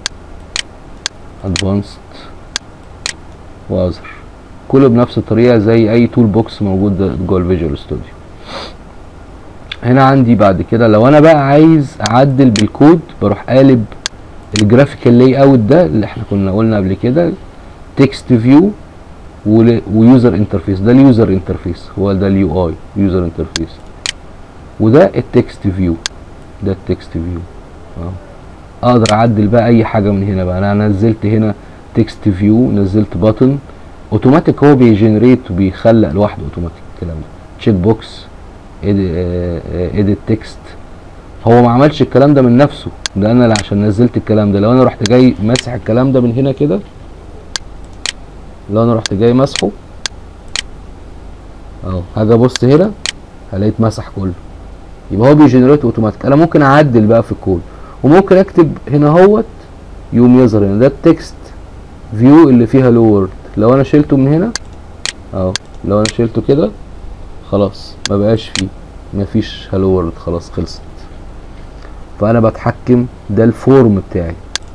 Speaker 1: ادفانسد واذر كله بنفس الطريقه زي اي تول بوكس موجود جوه الفيجوال ستوديو هنا عندي بعد كده لو انا بقى عايز اعدل بالكود بروح قالب الجرافيكال لاي اوت ده اللي احنا كنا قلنا قبل كده تكست فيو ويوزر انترفيس ده اليوزر انترفيس هو ده اليو اي يوزر انترفيس وده التكست فيو ده التكست فيو اقدر اعدل بقى اي حاجه من هنا بقى انا نزلت هنا تكست فيو نزلت باتن اوتوماتيك هو بيجنريت وبيخلق لوحده اوتوماتيك الكلام ده تشيك بوكس اديت تكست هو ما عملش الكلام ده من نفسه ده انا عشان نزلت الكلام ده لو انا رحت جاي ماسح الكلام ده من هنا كده لو انا رحت جاي مسحه اهو هاجي ابص هنا هلاقيت مسح كله يبقى هو بيجنريت اوتوماتيك انا ممكن اعدل بقى في الكود وممكن اكتب هنا اهوت يقوم يظهر هنا ده التكست فيو اللي فيها لو وورد لو انا شلته من هنا اهو لو انا شلته كده خلاص ما بقاش فيه مفيش هالو وورد خلاص خلصت فانا بتحكم ده الفورم بتاعي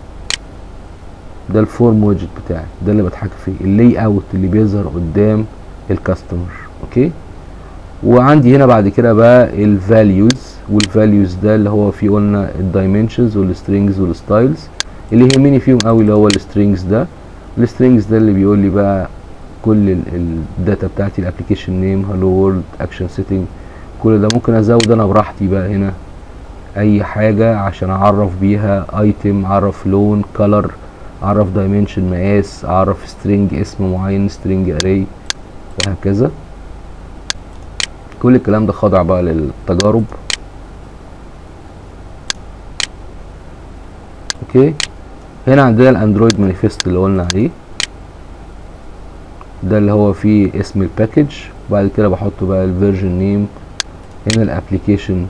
Speaker 1: ده الفورم ويدجت بتاعي ده اللي بتحكم فيه اللي اوت اللي بيظهر قدام الكاستمر اوكي وعندي هنا بعد كده بقى الفاليوز والفاليوز ده اللي هو فيه قلنا الدايمنشنز والسترينجز والستايلز اللي يهمني فيهم قوي اللي هو السترينجز ده السترينجز ده اللي بيقول لي بقى كل الداتا بتاعتي الابلكيشن نيم هالو وورلد اكشن سيتنج كل ده ممكن ازود انا براحتي بقى هنا اي حاجة عشان اعرف بيها ايتم اعرف لون كلر اعرف دايمنشن مقاس اعرف سترينج اسم معين سترينج اري وهكذا كل الكلام ده خاضع بقى للتجارب اوكي هنا عندنا الاندرويد مانيفست اللي قلنا عليه ده اللي هو فيه اسم الباكج وبعد كده بحط بقى الفيرجن نيم هنا الابليكيشن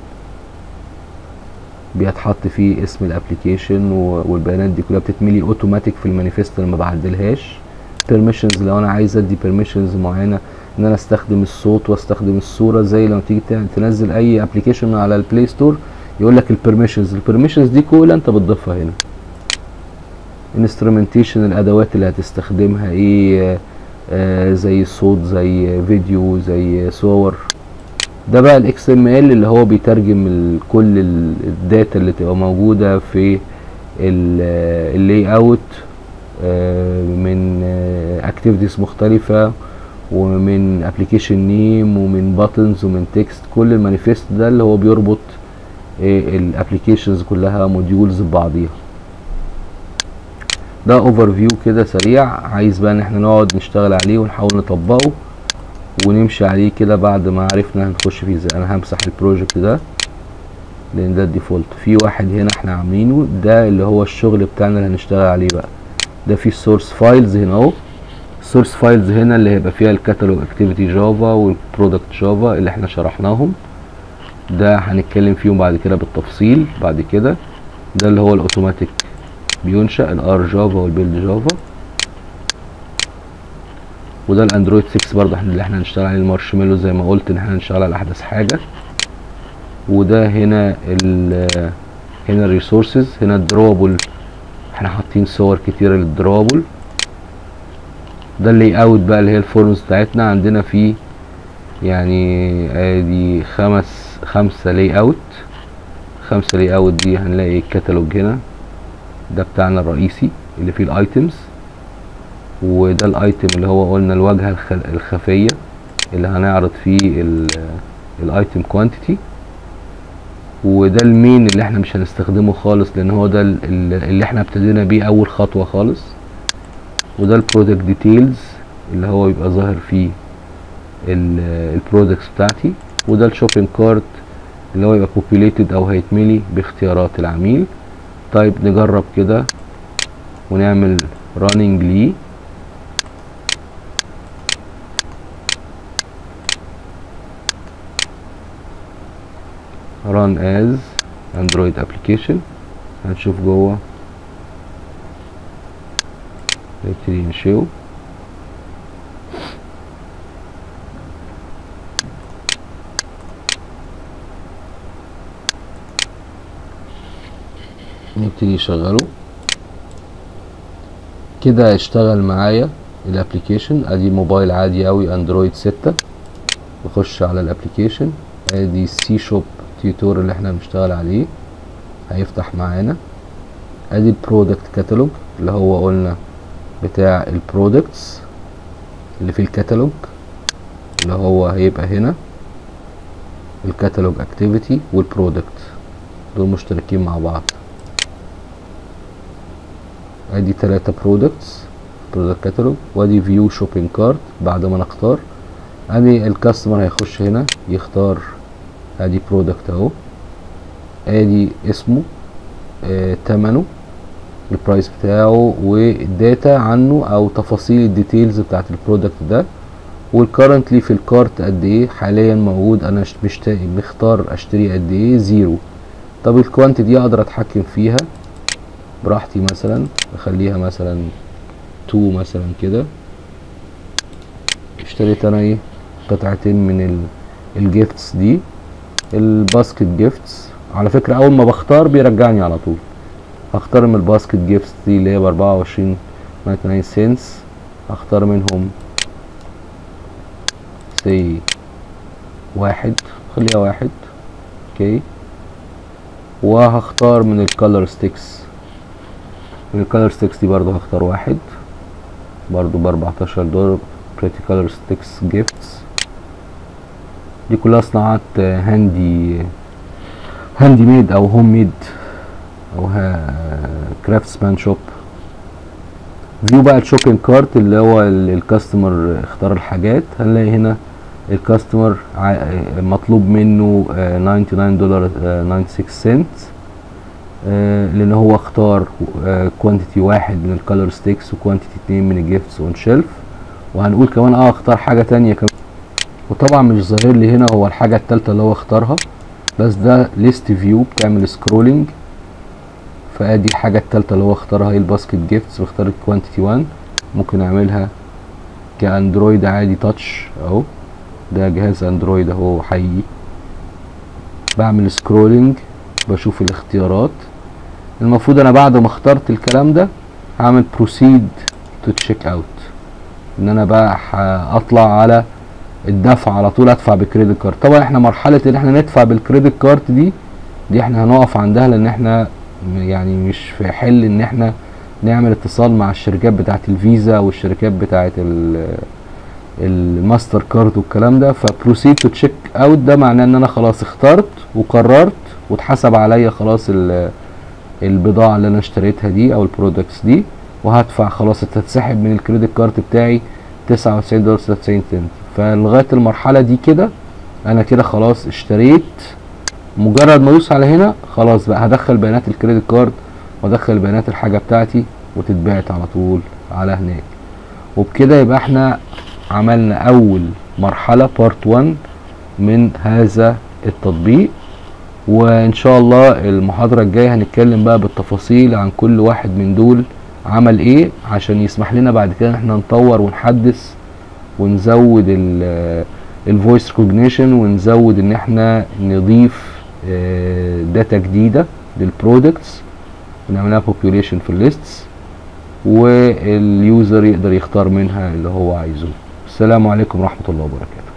Speaker 1: بيتحط فيه اسم الابليكيشن والبيانات دي كلها بتتملي اوتوماتيك في المانيفست لما بعدلهاش بيرميشنز لو انا عايز ادي بيرميشنز معينه ان انا استخدم الصوت واستخدم الصوره زي لما تيجي تنزل اي ابلكيشن من على البلاي ستور يقول لك البيرميشنز البيرميشنز دي كلها انت بتضيفها هنا انسترومنتيشن الادوات اللي هتستخدمها ايه آه زي صوت زي فيديو زي صور ده بقى الاكس ام ال اللي هو بيترجم ال كل الداتا اللي تبقى موجوده في اللاي اوت آه من اكتيفيتيز مختلفه ومن ابلكيشن نيم ومن باتنز ومن تكست كل المانيفست ده اللي هو بيربط الابلكيشنز كلها موديولز ببعضيها ده اوفر فيو كده سريع عايز بقى ان احنا نقعد نشتغل عليه ونحاول نطبقه ونمشي عليه كده بعد ما عرفنا هنخش فيه ازاي انا همسح البروجكت ده لان ده الديفولت في واحد هنا احنا عاملينه ده اللي هو الشغل بتاعنا اللي هنشتغل عليه بقى ده في السورس فايلز هنا اهو السورس فايلز هنا اللي هيبقى فيها الكتالوج اكتيفيتي جافا والبرودكت جافا اللي احنا شرحناهم ده هنتكلم فيهم بعد كده بالتفصيل بعد كده ده اللي هو الاوتوماتيك بينشأ الار جافا والبيلد جافا وده الاندرويد 6 برضه احنا اللي احنا هنشتغل عليه المارشميلو زي ما قلت ان احنا هنشتغل على احدث حاجه وده هنا ال هنا الريسورسز هنا الدروبل احنا حاطين صور كتيره للدروبل ده اللي اوت بقى اللي هي الفورمز بتاعتنا عندنا فيه يعني ادي خمس خمسة لاي اوت خمسة لاي اوت دي هنلاقي الكتالوج هنا ده بتاعنا الرئيسي اللي فيه الايتمز وده الايتم اللي هو قلنا الواجهة الخفية اللي هنعرض فيه الايتم كوانتيتي وده المين اللي احنا مش هنستخدمه خالص لان هو ده اللي احنا ابتدينا بيه اول خطوة خالص وده البرودكت ديتيلز اللي هو يبقى ظاهر فيه البرودكتس بتاعتي وده الشوبينج كارت اللي هو يبقى populated او هيتملي باختيارات العميل طيب نجرب كده ونعمل running ليه run as android application هنشوف جوه نبتدي نشيو نبتدي نشغله كده اشتغل معايا الابليكيشن ادي موبايل عادي اوي اندرويد ستة نخش على الابليكيشن ادي سي شوب تيوتور اللي احنا بنشتغل عليه هيفتح معانا ادي البرودكت كاتالوج اللي هو قلنا بتاع البرودكتس اللي في الكتالوج اللي هو هيبقى هنا الكتالوج اكتيفيتي والبرودكت دول مشتركين مع بعض ادي تلاتة برودكتس برودكت كاتالوج وادي فيو شوبينج كارت بعد ما نختار ادي الكاستمر هيخش هنا يختار ادي برودكت اهو ادي اسمه آه تمنه البرايس بتاعه والداتا عنه او تفاصيل الديتيلز بتاعت البرودكت ده والكرنتلي في الكارت قد ايه حاليا موجود انا ش- مشتاق مختار اشتري قد ايه زيرو طب الكوانتي دي اقدر اتحكم فيها براحتي مثلا اخليها مثلا 2 مثلا كده اشتريت انا ايه قطعتين من ال الجيفتس دي الباسكت جيفتس على فكرة اول ما بختار بيرجعني على طول هختار من الباسكت جيفتس دي اللي هي باربعة وعشرين سنس هختار منهم سي واحد خليها واحد اوكي وهختار من الكالر ستيكس من الكالر ستيكس دي برضو هختار واحد برضو باربعتاشر دولار بريتي كالر ستيكس جيفتس دي كلها صناعات هاندي هاندي ميد او هوم ميد او كرافتسمان شوب فيو بقى الشوبينج كارت اللي هو ال- الكاستمر اختار الحاجات هنلاقي هنا الكاستمر ع- مطلوب منه آه، 99 دولار آه، 96 سنت آه، لان هو اختار كوانتيتي واحد من الكالر ستيكس وكوانتيتي اتنين من الجيفتس اون شيلف وهنقول كمان اه اختار حاجة تانية كمان وطبعا مش ظاهر لي هنا هو الحاجة التالتة اللي هو اختارها بس ده ليست فيو بتعمل سكرولنج فادي الحاجة التالتة اللي هو اختارها هي الباسكت جيفتس واختار الكوانتيتي 1 ممكن اعملها كاندرويد عادي تاتش اهو ده جهاز اندرويد اهو حقيقي بعمل سكرولنج بشوف الاختيارات المفروض انا بعد ما اخترت الكلام ده هعمل بروسيد تو تشيك اوت ان انا بقى اطلع على الدفع على طول ادفع بكريدت كارد طبعا احنا مرحله ان احنا ندفع بالكريدت كارد دي دي احنا هنقف عندها لان احنا يعني مش في حل ان احنا نعمل اتصال مع الشركات بتاعه الفيزا والشركات بتاعه الماستر كارد والكلام ده فبروسيد تو تشيك اوت ده معناه ان انا خلاص اخترت وقررت واتحسب عليا خلاص البضاعه اللي انا اشتريتها دي او البرودكتس دي وهدفع خلاص هتتسحب من الكريدت كارد بتاعي 99 دولار 96 سنت فلغايه المرحله دي كده انا كده خلاص اشتريت مجرد ما ادوس على هنا خلاص بقى هدخل بيانات الكريدت كارد وادخل بيانات الحاجه بتاعتي وتتبعت على طول على هناك وبكده يبقى احنا عملنا اول مرحله بارت 1 من هذا التطبيق وان شاء الله المحاضره الجايه هنتكلم بقى بالتفاصيل عن كل واحد من دول عمل ايه عشان يسمح لنا بعد كده ان احنا نطور ونحدث ونزود الفويس ريكوجنيشن ونزود ان احنا نضيف داتا جديده للبرودكتس ونعملها بوبيوليشن في الليستس واليوزر يقدر يختار منها اللي هو عايزه السلام عليكم ورحمه الله وبركاته